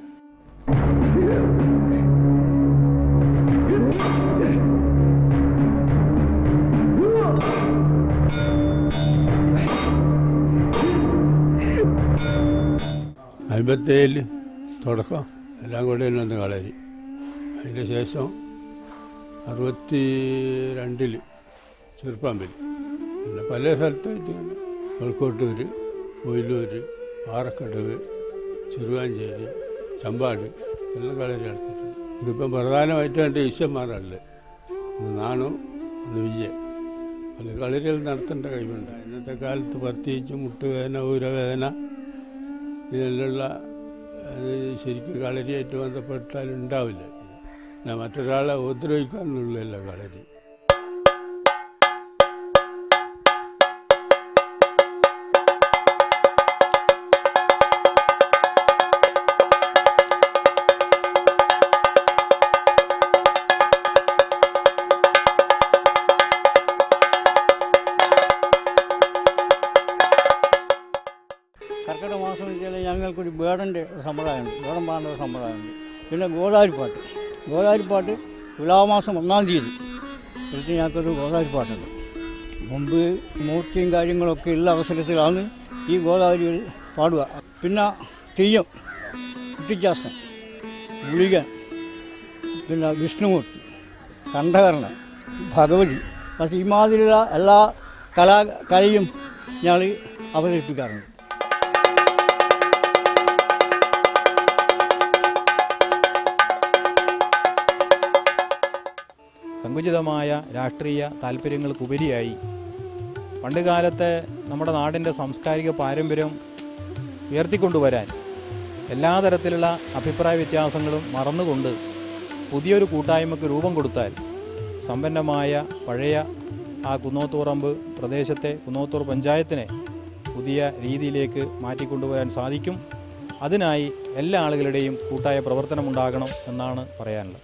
അമ്പത്തേഴിൽ തുടക്കം എല്ലാം കൂടെ ഒന്ന് കളരി അതിൻ്റെ ശേഷം അറുപത്തി രണ്ടിൽ ചെറുപ്പാമ്പിൽ പിന്നെ പല സ്ഥലത്തായിട്ട് ഇങ്ങനെ കോഴിക്കോട്ടൂർ കൊയിലൂർ പാറക്കടവ് ചെറുവാഞ്ചേരി ചമ്പാട് എല്ലാം കളരി നടത്തിയിട്ടുണ്ട് ഇതിപ്പം പ്രധാനമായിട്ട് രണ്ട് ഈശ്വന്മാരല്ലേ ഒന്ന് നാണു ഒന്ന് വിജയ് പല കളരികൾ നടത്തേണ്ട കഴിവുണ്ട് ഇന്നത്തെ കാലത്ത് പ്രത്യേകിച്ച് മുട്ടുവേദന ഊരവേദന ഇതിലുള്ള അത് ശരിക്കും കളരിയായിട്ട് ബന്ധപ്പെട്ടാൽ ഉണ്ടാവില്ല പിന്നെ മറ്റൊരാളെ ഉപദ്രവിക്കാനുള്ളതല്ല കളരി കർക്കിടക മാസം എന്ന് വെച്ചാൽ ഞങ്ങൾക്കൊരു ബേടൻ്റെ സമ്പ്രദായമുണ്ട് ബേടം പാടേണ്ട ഒരു സമ്പ്രദായമുണ്ട് പിന്നെ ഗോദാരിപ്പാട്ട് ഗോദാരിപ്പാട്ട് തുലാമാസം ഒന്നാം തീയതി എടുത്ത് ഞങ്ങൾക്കൊരു ഗോദാരിപ്പാട്ടുണ്ട് മുമ്പ് മൂർച്ചയും കാര്യങ്ങളൊക്കെ ഉള്ള അവസരത്തിലാണ് ഈ ഗോദാവരി പാടുക പിന്നെ തെയ്യം കുട്ടിച്ചാസൻ ഗുളികൻ പിന്നെ വിഷ്ണുമൂർത്തി കണ്ഠകർണൻ ഭഗവതി പക്ഷേ ഈ മാതിരിയുള്ള എല്ലാ കലാ കലയും ഞങ്ങൾ അവതരിപ്പിക്കാറുണ്ട് സങ്കുചിതമായ രാഷ്ട്രീയ താല്പര്യങ്ങൾക്കുപരിയായി പണ്ടുകാലത്തെ നമ്മുടെ നാടിൻ്റെ സാംസ്കാരിക പാരമ്പര്യം ഉയർത്തിക്കൊണ്ടുവരാൻ എല്ലാ തരത്തിലുള്ള അഭിപ്രായ വ്യത്യാസങ്ങളും മറന്നുകൊണ്ട് പുതിയൊരു കൂട്ടായ്മയ്ക്ക് രൂപം കൊടുത്താൽ സമ്പന്നമായ പഴയ ആ കുന്നോത്തൂറമ്പ് പ്രദേശത്തെ കുന്നോത്തൂർ പഞ്ചായത്തിനെ പുതിയ രീതിയിലേക്ക് മാറ്റിക്കൊണ്ടുവരാൻ സാധിക്കും അതിനായി എല്ലാ ആളുകളുടെയും കൂട്ടായ പ്രവർത്തനമുണ്ടാകണം എന്നാണ് പറയാനുള്ളത്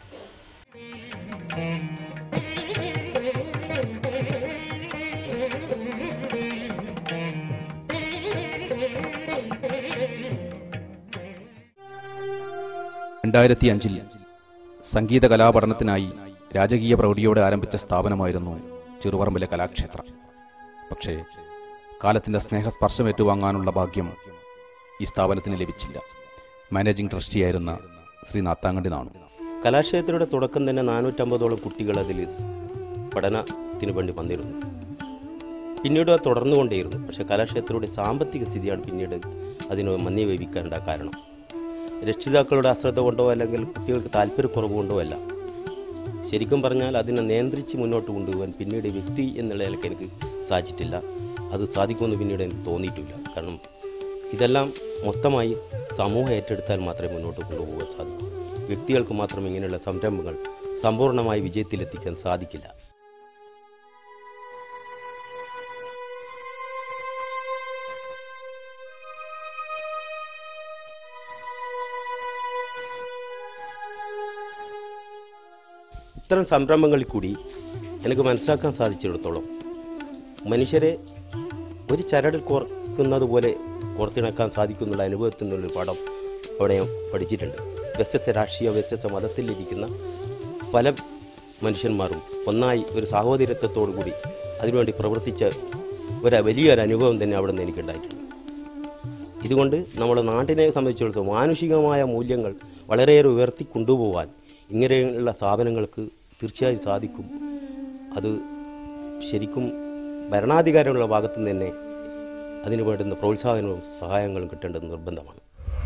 രണ്ടായിരത്തി അഞ്ചിൽ സംഗീത കലാപഠനത്തിനായി രാജകീയ പ്രൗഢിയോടെ ആരംഭിച്ച സ്ഥാപനമായിരുന്നു ചെറുപറമ്പിലെ കലാക്ഷേത്രം പക്ഷേ കാലത്തിൻ്റെ സ്നേഹസ്പർശം ഏറ്റുവാങ്ങാനുള്ള ഭാഗ്യം ഈ സ്ഥാപനത്തിന് ലഭിച്ചില്ല മാനേജിംഗ് ട്രസ്റ്റിയായിരുന്ന ശ്രീ നാത്താങ്കണ്ടി നാണു കലാക്ഷേത്രയുടെ തുടക്കം തന്നെ നാനൂറ്റമ്പതോളം കുട്ടികൾ അതിൽ പഠനത്തിന് വേണ്ടി വന്നിരുന്നു പിന്നീട് അത് തുടർന്നുകൊണ്ടേയിരുന്നു പക്ഷേ കലാക്ഷേത്രയുടെ സാമ്പത്തിക സ്ഥിതിയാണ് പിന്നീട് അതിന് മന്യവൈവിക്കാനുള്ള കാരണം രക്ഷിതാക്കളുടെ അശ്രദ്ധ കൊണ്ടോ അല്ലെങ്കിൽ കുട്ടികൾക്ക് താല്പര്യക്കുറവ് കൊണ്ടോ അല്ല ശരിക്കും പറഞ്ഞാൽ അതിനെ നിയന്ത്രിച്ച് മുന്നോട്ട് കൊണ്ടുപോകാൻ പിന്നീട് വ്യക്തി എന്നുള്ള നിലയ്ക്ക് എനിക്ക് സാധിച്ചിട്ടില്ല അത് സാധിക്കുമെന്ന് പിന്നീട് എനിക്ക് തോന്നിയിട്ടില്ല കാരണം ഇതെല്ലാം മൊത്തമായി സമൂഹം ഏറ്റെടുത്താൽ മാത്രമേ മുന്നോട്ട് കൊണ്ടുപോകാൻ സാധിക്കൂ വ്യക്തികൾക്ക് മാത്രം ഇങ്ങനെയുള്ള സംരംഭങ്ങൾ സമ്പൂർണ്ണമായി വിജയത്തിലെത്തിക്കാൻ സാധിക്കില്ല ഇത്തരം സംരംഭങ്ങളിൽ കൂടി എനിക്ക് മനസ്സിലാക്കാൻ സാധിച്ചിടത്തോളം മനുഷ്യരെ ഒരു ചരടിൽ കോർക്കുന്നത് പോലെ കോർത്തിണക്കാൻ സാധിക്കുന്നുള്ള അനുഭവത്തിനുള്ളൊരു പാഠം അവിടെ ഞാൻ പഠിച്ചിട്ടുണ്ട് വ്യത്യസ്ത രാഷ്ട്രീയ വ്യത്യസ്ത മതത്തിലിരിക്കുന്ന പല മനുഷ്യന്മാരും ഒന്നായി ഒരു സാഹോദര്യത്വത്തോടു കൂടി അതിനുവേണ്ടി പ്രവർത്തിച്ച ഒരു വലിയൊരു അനുഭവം തന്നെ അവിടെ നിന്ന് എനിക്കുണ്ടായിട്ടുണ്ട് ഇതുകൊണ്ട് നമ്മുടെ നാട്ടിനെ സംബന്ധിച്ചിടത്തോളം മാനുഷികമായ മൂല്യങ്ങൾ വളരെയേറെ ഉയർത്തി കൊണ്ടുപോകാൻ ഇങ്ങനെയുള്ള സ്ഥാപനങ്ങൾക്ക് തീർച്ചയായും സാധിക്കും അത് ശരിക്കും ഭരണാധികാരികളുടെ ഭാഗത്തു നിന്ന് തന്നെ അതിന് വേണ്ടുന്ന പ്രോത്സാഹനവും സഹായങ്ങളും കിട്ടേണ്ടത് നിർബന്ധമാണ്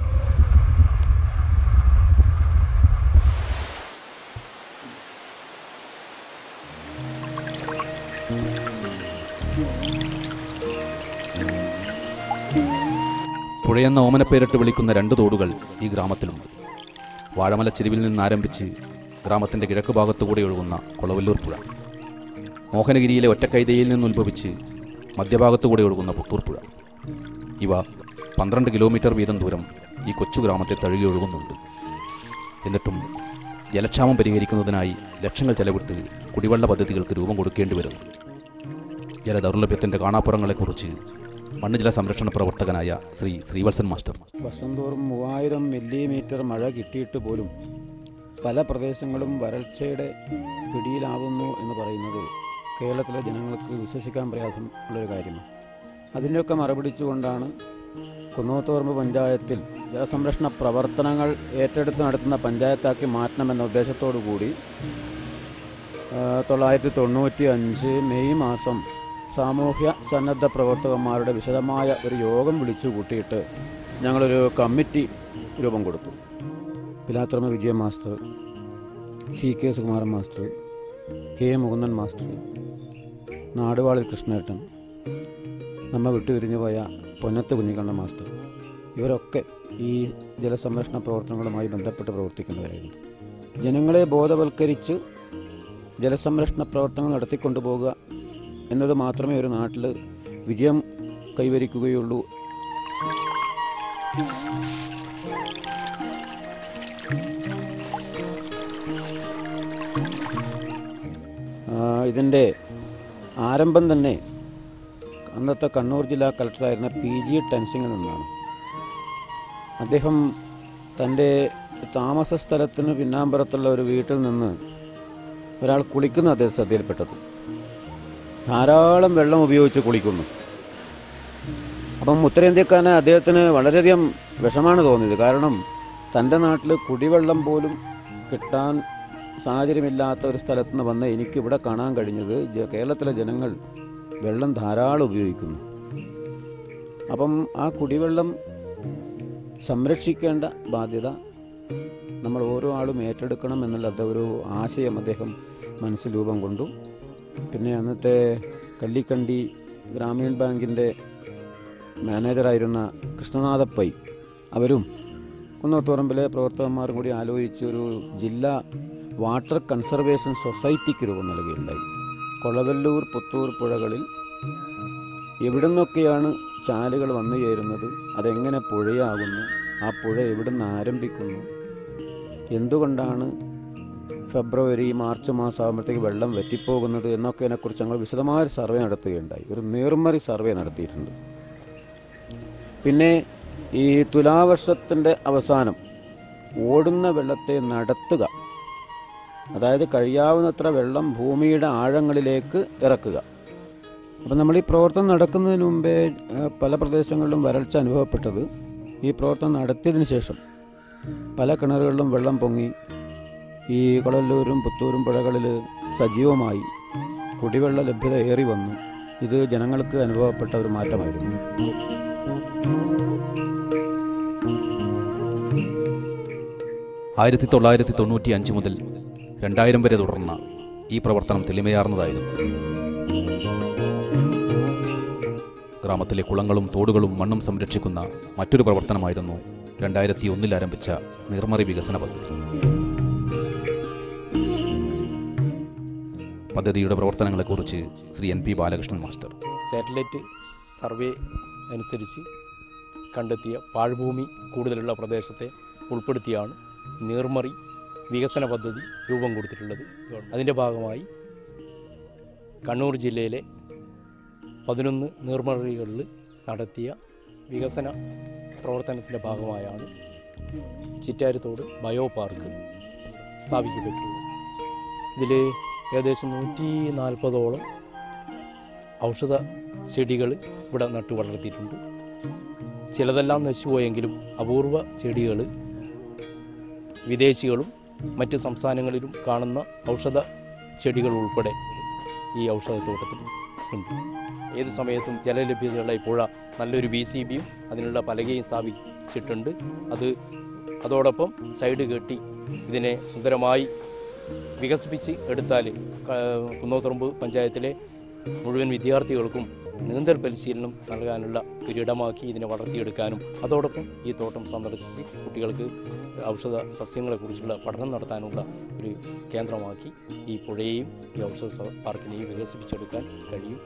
പുഴയെന്ന ഓമനപ്പേരിട്ട് വിളിക്കുന്ന രണ്ട് തോടുകൾ ഈ ഗ്രാമത്തിലുണ്ട് വാഴമല ചെരുവിൽ നിന്നാരംഭിച്ച് ഗ്രാമത്തിൻ്റെ കിഴക്ക് ഭാഗത്തുകൂടി ഒഴുകുന്ന കൊളവല്ലൂർ പുഴ മോഹനഗിരിയിലെ ഒറ്റക്കൈതയിൽ നിന്നുത്ഭവിച്ച് മധ്യഭാഗത്തുകൂടി ഒഴുകുന്ന പുത്തൂർ പുഴ ഇവ പന്ത്രണ്ട് കിലോമീറ്റർ വീതം ദൂരം ഈ കൊച്ചു ഗ്രാമത്തെ തഴുകി ഒഴുകുന്നുണ്ട് എന്നിട്ടും ജലക്ഷാമം പരിഹരിക്കുന്നതിനായി ലക്ഷങ്ങൾ ചെലവിട്ട് കുടിവെള്ള പദ്ധതികൾക്ക് രൂപം കൊടുക്കേണ്ടി വരുന്നു ജലദൗർലഭ്യത്തിൻ്റെ കാണാപ്പുറങ്ങളെക്കുറിച്ച് മണ്ണുജല സംരക്ഷണ പ്രവർത്തകനായ ശ്രീ ശ്രീവത്സൻ മാസ്റ്റർ വർഷം തോറും മൂവായിരം മില്ലിമീറ്റർ മഴ കിട്ടിയിട്ട് പോലും പല പ്രദേശങ്ങളും വരൾച്ചയുടെ പിടിയിലാവുന്നു എന്ന് പറയുന്നത് കേരളത്തിലെ ജനങ്ങൾക്ക് വിശ്വസിക്കാൻ പ്രയാസം ഉള്ളൊരു കാര്യമാണ് അതിൻ്റെയൊക്കെ മറുപിടിച്ചുകൊണ്ടാണ് കുന്നോത്തോർമ്പ് പഞ്ചായത്തിൽ ജലസംരക്ഷണ പ്രവർത്തനങ്ങൾ ഏറ്റെടുത്ത് നടത്തുന്ന പഞ്ചായത്താക്കി മാറ്റണമെന്ന ഉദ്ദേശത്തോടു കൂടി ആ, തൊള്ളായിരത്തി തൊണ്ണൂറ്റി അഞ്ച് മെയ് മാസം സാമൂഹ്യ സന്നദ്ധ പ്രവർത്തകന്മാരുടെ വിശദമായ ഒരു യോഗം വിളിച്ചു കൂട്ടിയിട്ട് ഞങ്ങളൊരു കമ്മിറ്റി രൂപം കൊടുത്തു Pilathrama Vijaya master C K Sukumaran master K Mukundan master നാടുവാളിൽ കൃഷ്ണേട്ടൻ നമ്മ വിട്ടുപിരിഞ്ഞു പോയ പൊന്നത്ത് കുഞ്ഞിക്കണ്ണ മാസ്റ്റർ ഇവരൊക്കെ ഈ ജലസംരക്ഷണ പ്രവർത്തനങ്ങളുമായി ബന്ധപ്പെട്ട് പ്രവർത്തിക്കുന്നവരായിരുന്നു ജനങ്ങളെ ബോധവൽക്കരിച്ച് ജലസംരക്ഷണ പ്രവർത്തനങ്ങൾ നടത്തിക്കൊണ്ടുപോകുക എന്നത് മാത്രമേ ഒരു നാട്ടിൽ വിജയം കൈവരിക്കുകയുള്ളൂ ഇതിൻ്റെ ആരംഭം തന്നെ അന്നത്തെ കണ്ണൂർ ജില്ലാ കളക്ടറായിരുന്ന പി ജി ടെൻസിങ്ങിൽ നിന്നാണ് അദ്ദേഹം തൻ്റെ താമസ സ്ഥലത്തിന് പിന്നാമ്പുറത്തുള്ള ഒരു വീട്ടിൽ നിന്ന് ഒരാൾ കുളിക്കുന്ന അദ്ദേഹം ശ്രദ്ധയിൽപ്പെട്ടത് ധാരാളം വെള്ളം ഉപയോഗിച്ച് കുളിക്കുന്നു അപ്പം ഉത്തരേന്ത്യക്കാരന് അദ്ദേഹത്തിന് വളരെയധികം വിഷമാണ് തോന്നിയത് കാരണം തൻ്റെ നാട്ടിൽ കുടിവെള്ളം പോലും കിട്ടാൻ സാഹചര്യമില്ലാത്ത ഒരു സ്ഥലത്ത് നിന്ന് വന്ന് എനിക്കിവിടെ കാണാൻ കഴിഞ്ഞത് ജ- കേരളത്തിലെ ജനങ്ങൾ വെള്ളം ധാരാളം ഉപയോഗിക്കുന്നു അപ്പം ആ കുടിവെള്ളം സംരക്ഷിക്കേണ്ട ബാധ്യത നമ്മൾ ഓരോ ആളും ഏറ്റെടുക്കണം എന്നുള്ള അത് ഒരു ആശയം അദ്ദേഹം മനസ്സിൽ രൂപം കൊണ്ടു പിന്നെ അന്നത്തെ കല്ലിക്കണ്ടി ഗ്രാമീൺ ബാങ്കിൻ്റെ മാനേജറായിരുന്ന കൃഷ്ണനാഥ പൈ അവരും കുന്നോത്തുറമ്പിലെ പ്രവർത്തകന്മാരും കൂടി ആലോചിച്ച് ഒരു ജില്ലാ വാട്ടർ കൺസർവേഷൻ സൊസൈറ്റിക്ക് രൂപം നൽകുകയുണ്ടായി കൊളവല്ലൂർ പുത്തൂർ പുഴകളിൽ എവിടെ നിന്നൊക്കെയാണ് ചാലുകൾ വന്നു ചേരുന്നത് അതെങ്ങനെ പുഴയാകുന്നു ആ പുഴ എവിടെ നിന്ന് ആരംഭിക്കുന്നു എന്തുകൊണ്ടാണ് ഫെബ്രുവരി മാർച്ച് മാസം ആകുമ്പോഴത്തേക്ക് വെള്ളം വറ്റിപ്പോകുന്നത് എന്നൊക്കെതിനെക്കുറിച്ച് ഞങ്ങൾ വിശദമായ ഒരു സർവേ നടത്തുകയുണ്ടായി ഒരു നേർമറി സർവേ നടത്തിയിട്ടുണ്ട് പിന്നെ ഈ തുലാവർഷത്തിൻ്റെ അവസാനം ഓടുന്ന വെള്ളത്തെ നടത്തുക അതായത് കഴിയാവുന്നത്ര വെള്ളം ഭൂമിയുടെ ആഴങ്ങളിലേക്ക് ഇറക്കുക അപ്പം നമ്മൾ ഈ പ്രവർത്തനം നടക്കുന്നതിന് മുമ്പേ ഏഹ്, പല പ്രദേശങ്ങളിലും വരൾച്ച അനുഭവപ്പെട്ടത് ഈ പ്രവർത്തനം നടത്തിയതിന് ശേഷം പല കിണറുകളിലും വെള്ളം പൊങ്ങി ഈ കൊളല്ലൂരും പുത്തൂരും പുഴകളിൽ സജീവമായി കുടിവെള്ള ലഭ്യത ഏറി വന്നു ഇത് ജനങ്ങൾക്ക് അനുഭവപ്പെട്ട ഒരു മാറ്റമായിരുന്നു ആയിരത്തി തൊള്ളായിരത്തി തൊണ്ണൂറ്റി അഞ്ച് മുതൽ രണ്ടായിരം വരെ തുടർന്ന ഈ പ്രവർത്തനം തെളിമയാർന്നതായിരുന്നു ഗ്രാമത്തിലെ കുളങ്ങളും തോടുകളും മണ്ണും സംരക്ഷിക്കുന്ന മറ്റൊരു പ്രവർത്തനമായിരുന്നു രണ്ടായിരത്തി ഒന്നിൽ ആരംഭിച്ച നിർമ്മറി വികസന പദ്ധതി പദ്ധതിയുടെ പ്രവർത്തനങ്ങളെക്കുറിച്ച് Shri N P Balakrishnan master satellite survey അനുസരിച്ച് കണ്ടെത്തിയ പാഴ്ഭൂമി കൂടുതലുള്ള പ്രദേശത്തെ ഉൾപ്പെടുത്തിയാണ് നീർമറി വികസന പദ്ധതി രൂപം കൊടുത്തിട്ടുള്ളത് അതിൻ്റെ ഭാഗമായി കണ്ണൂർ ജില്ലയിലെ പതിനൊന്ന് നീർമറികളിൽ നടത്തിയ വികസന പ്രവർത്തനത്തിൻ്റെ ഭാഗമായാണ് ചിറ്റാരിത്തോട് ബയോ പാർക്ക് സ്ഥാപിക്കപ്പെട്ടുള്ളത് ഇതിൽ ഏകദേശം നൂറ്റി നാൽപ്പതോളം ഔഷധ ചെടികൾ ഇവിടെ നട്ടു വളർത്തിയിട്ടുണ്ട് ചിലതെല്ലാം നശിച്ചുപോയെങ്കിലും അപൂർവ ചെടികൾ വിദേശികളും മറ്റ് സംസ്ഥാനങ്ങളിലും കാണുന്ന ഔഷധ ചെടികൾ ഉൾപ്പെടെ ഈ ഔഷധത്തോട്ടത്തിൽ ഉണ്ട് ഏത് സമയത്തും ജലലഭ്യതയുള്ള ഈ പുഴ നല്ലൊരു ബി സി ബിയും അതിനുള്ള പലകയും സ്ഥാപിച്ചിട്ടുണ്ട് അത് അതോടൊപ്പം സൈഡ് കെട്ടി ഇതിനെ സുന്ദരമായി വികസിപ്പിച്ച് എടുത്താൽ കുന്നോത്തുറമ്പ് പഞ്ചായത്തിലെ മുഴുവൻ വിദ്യാർത്ഥികൾക്കും നീന്തൽ പരിശീലനം നൽകാനുള്ള ഒരിടമാക്കി ഇതിനെ വളർത്തിയെടുക്കാനും അതോടൊപ്പം ഈ തോട്ടം സന്ദർശിച്ച് കുട്ടികൾക്ക് ഔഷധ സസ്യങ്ങളെക്കുറിച്ചുള്ള പഠനം നടത്താനുള്ള ഒരു കേന്ദ്രമാക്കി ഈ പുഴയെയും ഈ ഔഷധ സ- പാർക്കിനെയും വികസിപ്പിച്ചെടുക്കാൻ കഴിയും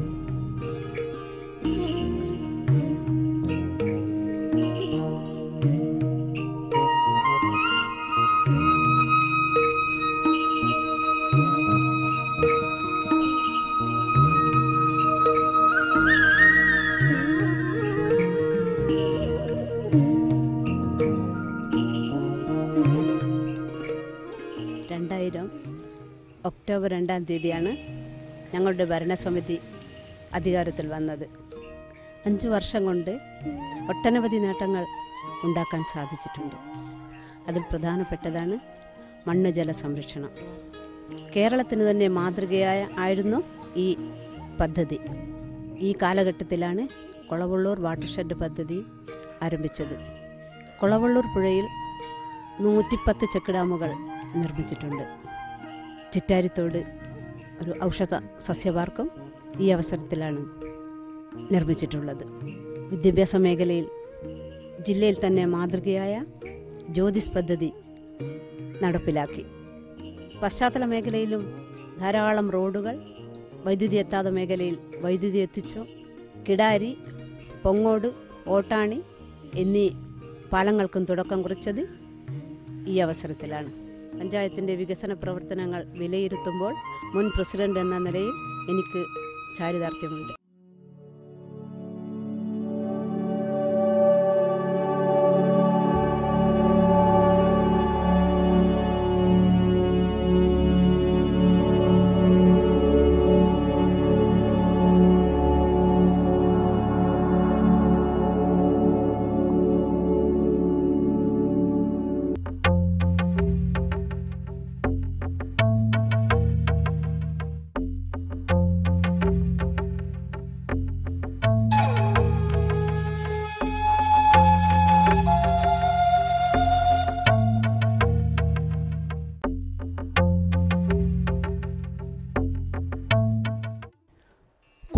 രണ്ടായിരം ഒക്ടോബർ രണ്ടാം തീയതിയാണ് ഞങ്ങളുടെ ഭരണസമിതി അധികാരത്തിൽ വന്നത് അഞ്ച് വർഷം കൊണ്ട് ഒട്ടനവധി നേട്ടങ്ങൾ ഉണ്ടാക്കാൻ സാധിച്ചിട്ടുണ്ട് അതിൽ പ്രധാനപ്പെട്ടതാണ് മണ്ണ് ജല സംരക്ഷണം കേരളത്തിന് തന്നെ മാതൃകയായ ആയിരുന്നു ഈ പദ്ധതി ഈ കാലഘട്ടത്തിലാണ് കൊളവള്ളൂർ വാട്ടർഷെഡ് പദ്ധതി ആരംഭിച്ചത് കൊളവള്ളൂർ പുഴയിൽ നൂറ്റിപ്പത്ത് ചെക്ക് ഡാമുകൾ നിർമ്മിച്ചിട്ടുണ്ട് ചിറ്റാരിത്തോട് ഒരു ഔഷധ സസ്യപാർക്കും ഈ അവസരത്തിലാണ് നിർമ്മിച്ചിട്ടുള്ളത് വിദ്യാഭ്യാസ മേഖലയിൽ ജില്ലയിൽ തന്നെ മാതൃകയായ ജ്യോതിസ് പദ്ധതി നടപ്പിലാക്കി പശ്ചാത്തല മേഖലയിലും ധാരാളം റോഡുകൾ വൈദ്യുതി എത്താത്ത മേഖലയിൽ വൈദ്യുതി എത്തിച്ചു കിടാരി പൊങ്ങോട് ഓട്ടാണി എന്നീ പാലങ്ങൾക്കും തുടക്കം കുറിച്ചത് ഈ അവസരത്തിലാണ് പഞ്ചായത്തിൻ്റെ വികസന പ്രവർത്തനങ്ങൾ വിലയിരുത്തുമ്പോൾ മുൻ പ്രസിഡന്റ് എന്ന നിലയിൽ എനിക്ക് ചാരിതാർത്ഥ്യമുണ്ട്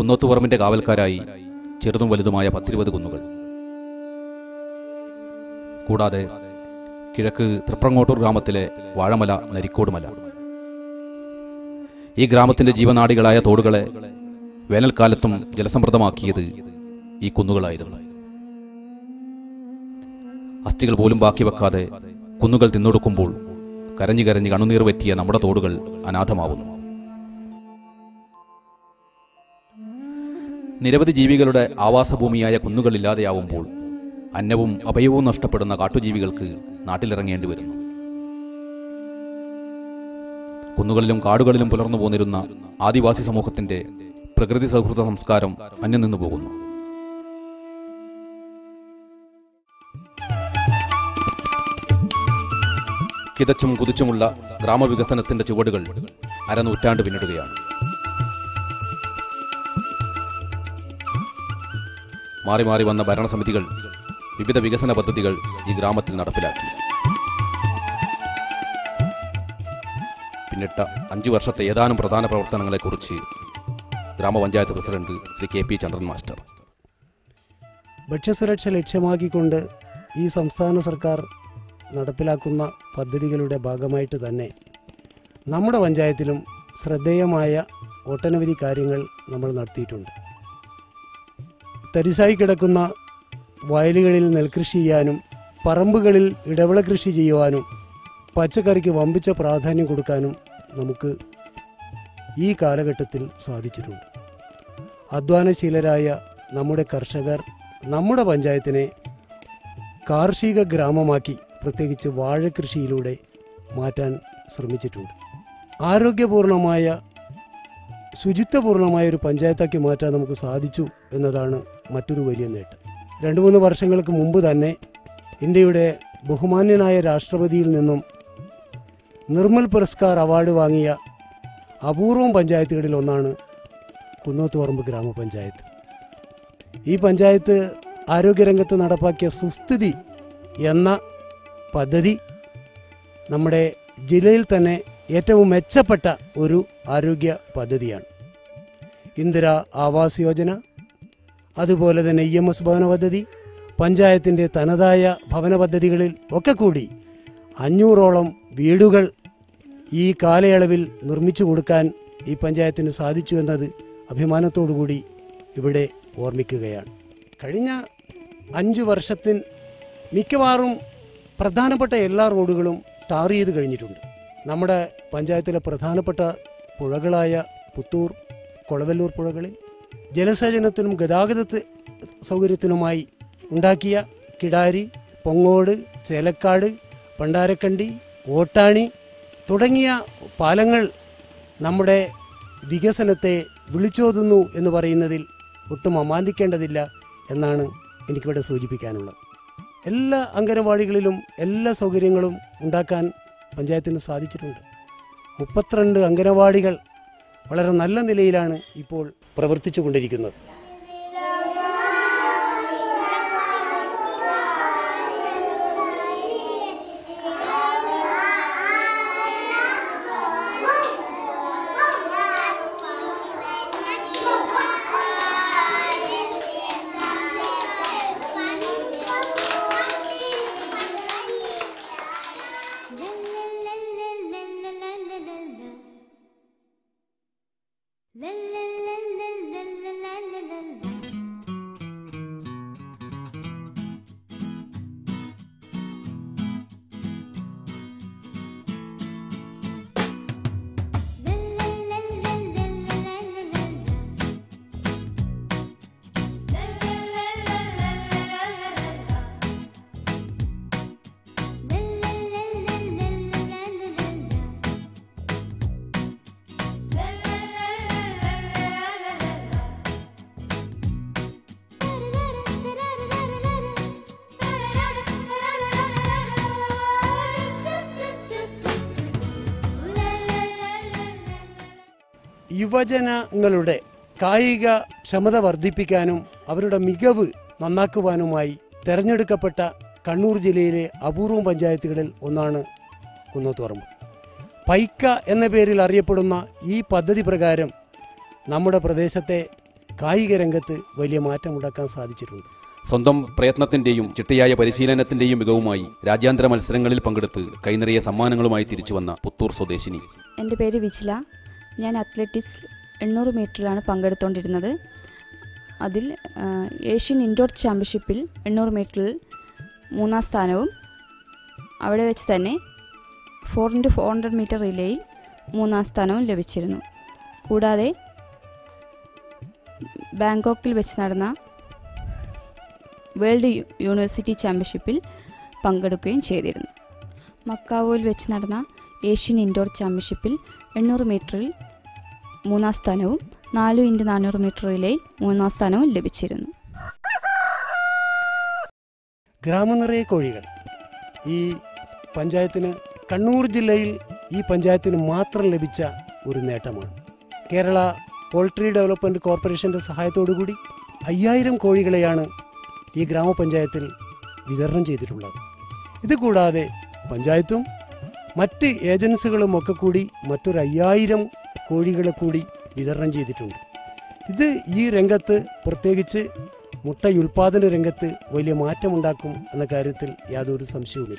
കുന്നോത്തുപറമ്പിന്റെ കാവൽക്കാരായി ചെറുതും വലുതുമായ പത്തിരുപത് കുന്നുകൾ കൂടാതെ കിഴക്ക് തൃപ്രങ്ങോട്ടൂർ ഗ്രാമത്തിലെ വാഴമല നരിക്കോട് മല ഈ ഗ്രാമത്തിന്റെ ജീവനാടികളായ തോടുകളെ വേനൽക്കാലത്തും ജലസമൃദ്ധമാക്കിയത് ഈ കുന്നുകളായിരുന്നു അസ്ഥികൾ പോലും ബാക്കി വെക്കാതെ കുന്നുകൾ തിന്നൊടുക്കുമ്പോൾ കരഞ്ഞു കരഞ്ഞ് കണ്ണുനീർ പറ്റിയ നമ്മുടെ തോടുകൾ അനാഥമാവുന്നു നിരവധി ജീവികളുടെ ആവാസഭൂമിയായ കുന്നുകൾ ഇല്ലാതെയാവുമ്പോൾ അന്നവും അഭയവും നഷ്ടപ്പെടുന്ന കാട്ടുജീവികൾക്ക് നാട്ടിലിറങ്ങേണ്ടി വരുന്നു കുന്നുകളിലും കാടുകളിലും പുലർന്നു പോന്നിരുന്ന ആദിവാസി സമൂഹത്തിന്റെ പ്രകൃതി സൗഹൃദ സംസ്കാരം അന്യം നിന്നു പോകുന്നു കിതച്ചും കുതിച്ചുമുള്ള ഗ്രാമവികസനത്തിന്റെ ചുവടുകൾ അരനൂറ്റാണ്ട് പിന്നിടുകയാണ് മാറി മാറി വന്ന ഭരണസമിതികൾ വിവിധ വികസന പദ്ധതികൾ ഈ ഗ്രാമത്തിൽ നടപ്പിലാക്കി പിന്നിട്ട അഞ്ചു വർഷത്തെ ഏതാനും പ്രധാന പ്രവർത്തനങ്ങളെക്കുറിച്ച് ഗ്രാമപഞ്ചായത്ത് president Shri K P Chandran master ഭക്ഷ്യസുരക്ഷ ലക്ഷ്യമാക്കിക്കൊണ്ട് ഈ സംസ്ഥാന സർക്കാർ നടപ്പിലാക്കുന്ന പദ്ധതികളുടെ ഭാഗമായിട്ട് തന്നെ നമ്മുടെ പഞ്ചായത്തിലും ശ്രദ്ധേയമായ ഒട്ടനവധി കാര്യങ്ങൾ നമ്മൾ നടത്തിയിട്ടുണ്ട് തരിശായി കിടക്കുന്ന വയലുകളിൽ നെൽകൃഷി ചെയ്യാനും പറമ്പുകളിൽ ഇടവിള കൃഷി ചെയ്യുവാനും പച്ചക്കറിക്ക് വമ്പിച്ച പ്രാധാന്യം കൊടുക്കാനും നമുക്ക് ഈ കാലഘട്ടത്തിൽ സാധിച്ചിട്ടുണ്ട് അധ്വാനശീലരായ നമ്മുടെ കർഷകർ നമ്മുടെ പഞ്ചായത്തിനെ കാർഷിക ഗ്രാമമാക്കി പ്രത്യേകിച്ച് വാഴകൃഷിയിലൂടെ മാറ്റാൻ ശ്രമിച്ചിട്ടുണ്ട് ആരോഗ്യപൂർണമായ ശുചിത്വപൂർണമായ ഒരു പഞ്ചായത്താക്കി മാറ്റാൻ നമുക്ക് സാധിച്ചു എന്നതാണ് മറ്റൊരു വലിയ നേട്ടം രണ്ട് മൂന്ന് വർഷങ്ങൾക്ക് മുമ്പ് തന്നെ ഇന്ത്യയുടെ ബഹുമാന്യനായ രാഷ്ട്രപതിയിൽ നിന്നും നിർമ്മൽ പുരസ്കാർ അവാർഡ് വാങ്ങിയ അപൂർവം പഞ്ചായത്തുകളിൽ ഒന്നാണ് കുന്നോത്തുപറമ്പ് ഗ്രാമപഞ്ചായത്ത് ഈ പഞ്ചായത്ത് ആരോഗ്യരംഗത്ത് നടപ്പാക്കിയ സുസ്ഥിതി എന്ന പദ്ധതി നമ്മുടെ ജില്ലയിൽ തന്നെ ഏറ്റവും മെച്ചപ്പെട്ട ഒരു ആരോഗ്യ പദ്ധതിയാണ് ഇന്ദിര ആവാസ് യോജന അതുപോലെ തന്നെ ഇ എം എസ് ഭവന പദ്ധതി പഞ്ചായത്തിൻ്റെ തനതായ ഭവന പദ്ധതികളിൽ ഒക്കെ കൂടി അഞ്ഞൂറോളം വീടുകൾ ഈ കാലയളവിൽ നിർമ്മിച്ചു കൊടുക്കാൻ ഈ പഞ്ചായത്തിന് സാധിച്ചു എന്നത് അഭിമാനത്തോടു കൂടി ഇവിടെ ഓർമ്മിക്കുകയാണ് കഴിഞ്ഞ അഞ്ച് വർഷത്തിൽ മിക്കവാറും പ്രധാനപ്പെട്ട എല്ലാ റോഡുകളും ടാർ ചെയ്ത് കഴിഞ്ഞിട്ടുണ്ട് നമ്മുടെ പഞ്ചായത്തിലെ പ്രധാനപ്പെട്ട പുഴകളായ പുത്തൂർ കൊളവല്ലൂർ പുഴകളിൽ ജലസേചനത്തിനും ഗതാഗത സൗകര്യത്തിനുമായി ഉണ്ടാക്കിയ കിടാരി പൊങ്ങോട് ചേലക്കാട് പണ്ടാരക്കണ്ടി ഓട്ടാണി തുടങ്ങിയ പാലങ്ങൾ നമ്മുടെ വികസനത്തെ വിളിച്ചോതുന്നു എന്ന് പറയുന്നതിൽ ഒട്ടും അമാന്തിക്കേണ്ടതില്ല എന്നാണ് എനിക്കിവിടെ സൂചിപ്പിക്കാനുള്ളത് എല്ലാ അംഗനവാടികളിലും എല്ലാ സൗകര്യങ്ങളും ഉണ്ടാക്കാൻ പഞ്ചായത്തിന് സാധിച്ചിട്ടുണ്ട് മുപ്പത്തിരണ്ട് അംഗനവാടികൾ വളരെ നല്ല നിലയിലാണ് ഇപ്പോൾ പ്രവർത്തിച്ചു കൊണ്ടിരിക്കുന്നത് യുവജനങ്ങളുടെ കായിക ക്ഷമത വർദ്ധിപ്പിക്കാനും അവരുടെ മികവ് നന്നാക്കുവാനുമായി തെരഞ്ഞെടുക്കപ്പെട്ട കണ്ണൂർ ജില്ലയിലെ അപൂർവം പഞ്ചായത്തുകളിൽ ഒന്നാണ് കുന്നോത്തുറമ്പ് പൈക്ക എന്ന പേരിൽ അറിയപ്പെടുന്ന ഈ പദ്ധതി പ്രകാരം നമ്മുടെ പ്രദേശത്തെ കായിക രംഗത്ത് വലിയ മാറ്റമുണ്ടാക്കാൻ സാധിച്ചിട്ടുണ്ട് സ്വന്തം പ്രയത്നത്തിന്റെയും ചിട്ടയായ പരിശീലനത്തിന്റെയും മികവുമായി രാജ്യാന്തര മത്സരങ്ങളിൽ പങ്കെടുത്ത് കൈനിറിയ സമ്മാനങ്ങളുമായി തിരിച്ചുവന്ന പുത്തൂർ സ്വദേശിനി എൻ്റെ പേര് വിജില ഞാൻ അത്ലറ്റിക്സ് എണ്ണൂറ് മീറ്ററിലാണ് പങ്കെടുത്തുകൊണ്ടിരുന്നത് അതിൽ ആ, ഏഷ്യൻ ഇൻഡോർ ചാമ്പ്യൻഷിപ്പിൽ എണ്ണൂറ് മീറ്ററിൽ മൂന്നാം സ്ഥാനവും അവിടെ വെച്ച് തന്നെ four into four hundred meter റിലേയിൽ മൂന്നാം സ്ഥാനവും ലഭിച്ചിരുന്നു കൂടാതെ ബാങ്കോക്കിൽ വെച്ച് നടന്ന വേൾഡ് യു- യൂണിവേഴ്സിറ്റി ചാമ്പ്യൻഷിപ്പിൽ പങ്കെടുക്കുകയും ചെയ്തിരുന്നു മക്കാവോയിൽ വെച്ച് നടന്ന ഏഷ്യൻ ഇൻഡോർ ചാമ്പ്യൻഷിപ്പിൽ എണ്ണൂറ് മീറ്ററിൽ മൂന്നാം സ്ഥാനവും നാല് ഇൻറ്റു നാനൂറ് മീറ്റർ റിലേയിൽ മൂന്നാം സ്ഥാനവും ലഭിച്ചിരുന്നു ഗ്രാമനിറയെ കോഴികൾ ഈ പഞ്ചായത്തിന് കണ്ണൂർ ജില്ലയിൽ ഈ പഞ്ചായത്തിന് മാത്രം ലഭിച്ച ഒരു നേട്ടമാണ് കേരള പോൾട്രി ഡെവലപ്മെൻറ്റ് കോർപ്പറേഷൻ്റെ സഹായത്തോടുകൂടി അയ്യായിരം കോഴികളെയാണ് ഈ ഗ്രാമപഞ്ചായത്തിൽ വിതരണം ചെയ്തിട്ടുള്ളത് ഇത് കൂടാതെ പഞ്ചായത്തും മറ്റ് ഏജൻസികളും ഒക്കെ കൂടി മറ്റൊരു അയ്യായിരം കോഴികളെ കൂടി വിതരണം ചെയ്തിട്ടുണ്ട് ഇത് ഈ രംഗത്ത് പ്രത്യേകിച്ച് മുട്ടയുൽപാദന രംഗത്ത് വലിയ മാറ്റമുണ്ടാക്കും എന്ന കാര്യത്തിൽ യാതൊരു സംശയവുമില്ല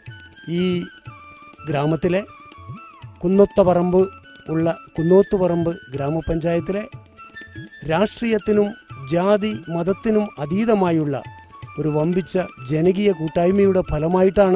ഈ ഗ്രാമത്തിലെ കുന്നൊത്തപറമ്പ് ഉള്ള കുന്നോത്തുപറമ്പ് ഗ്രാമപഞ്ചായത്തിലെ രാഷ്ട്രീയത്തിനും ജാതി മതത്തിനും അതീതമായുള്ള ഒരു വമ്പിച്ച ജനകീയ കൂട്ടായ്മയുടെ ഫലമായിട്ടാണ്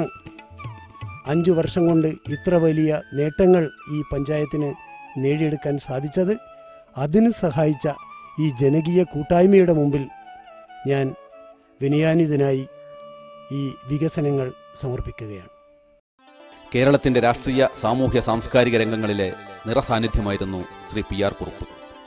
അഞ്ചു വർഷം കൊണ്ട് ഇത്ര വലിയ നേട്ടങ്ങൾ ഈ പഞ്ചായത്തിന് നേടിയെടുക്കാൻ സാധിച്ചത് അതിന് സഹായിച്ച ഈ ജനകീയ കൂട്ടായ്മയുടെ മുമ്പിൽ ഞാൻ വിനയാനിതനായി ഈ വികസനങ്ങൾ സമർപ്പിക്കുകയാണ് കേരളത്തിന്റെ രാഷ്ട്രീയ സാമൂഹ്യ സാംസ്കാരിക രംഗങ്ങളിലെ നിറസാന്നിധ്യമായിരുന്നു ശ്രീ പി ആർ കുറുപ്പ്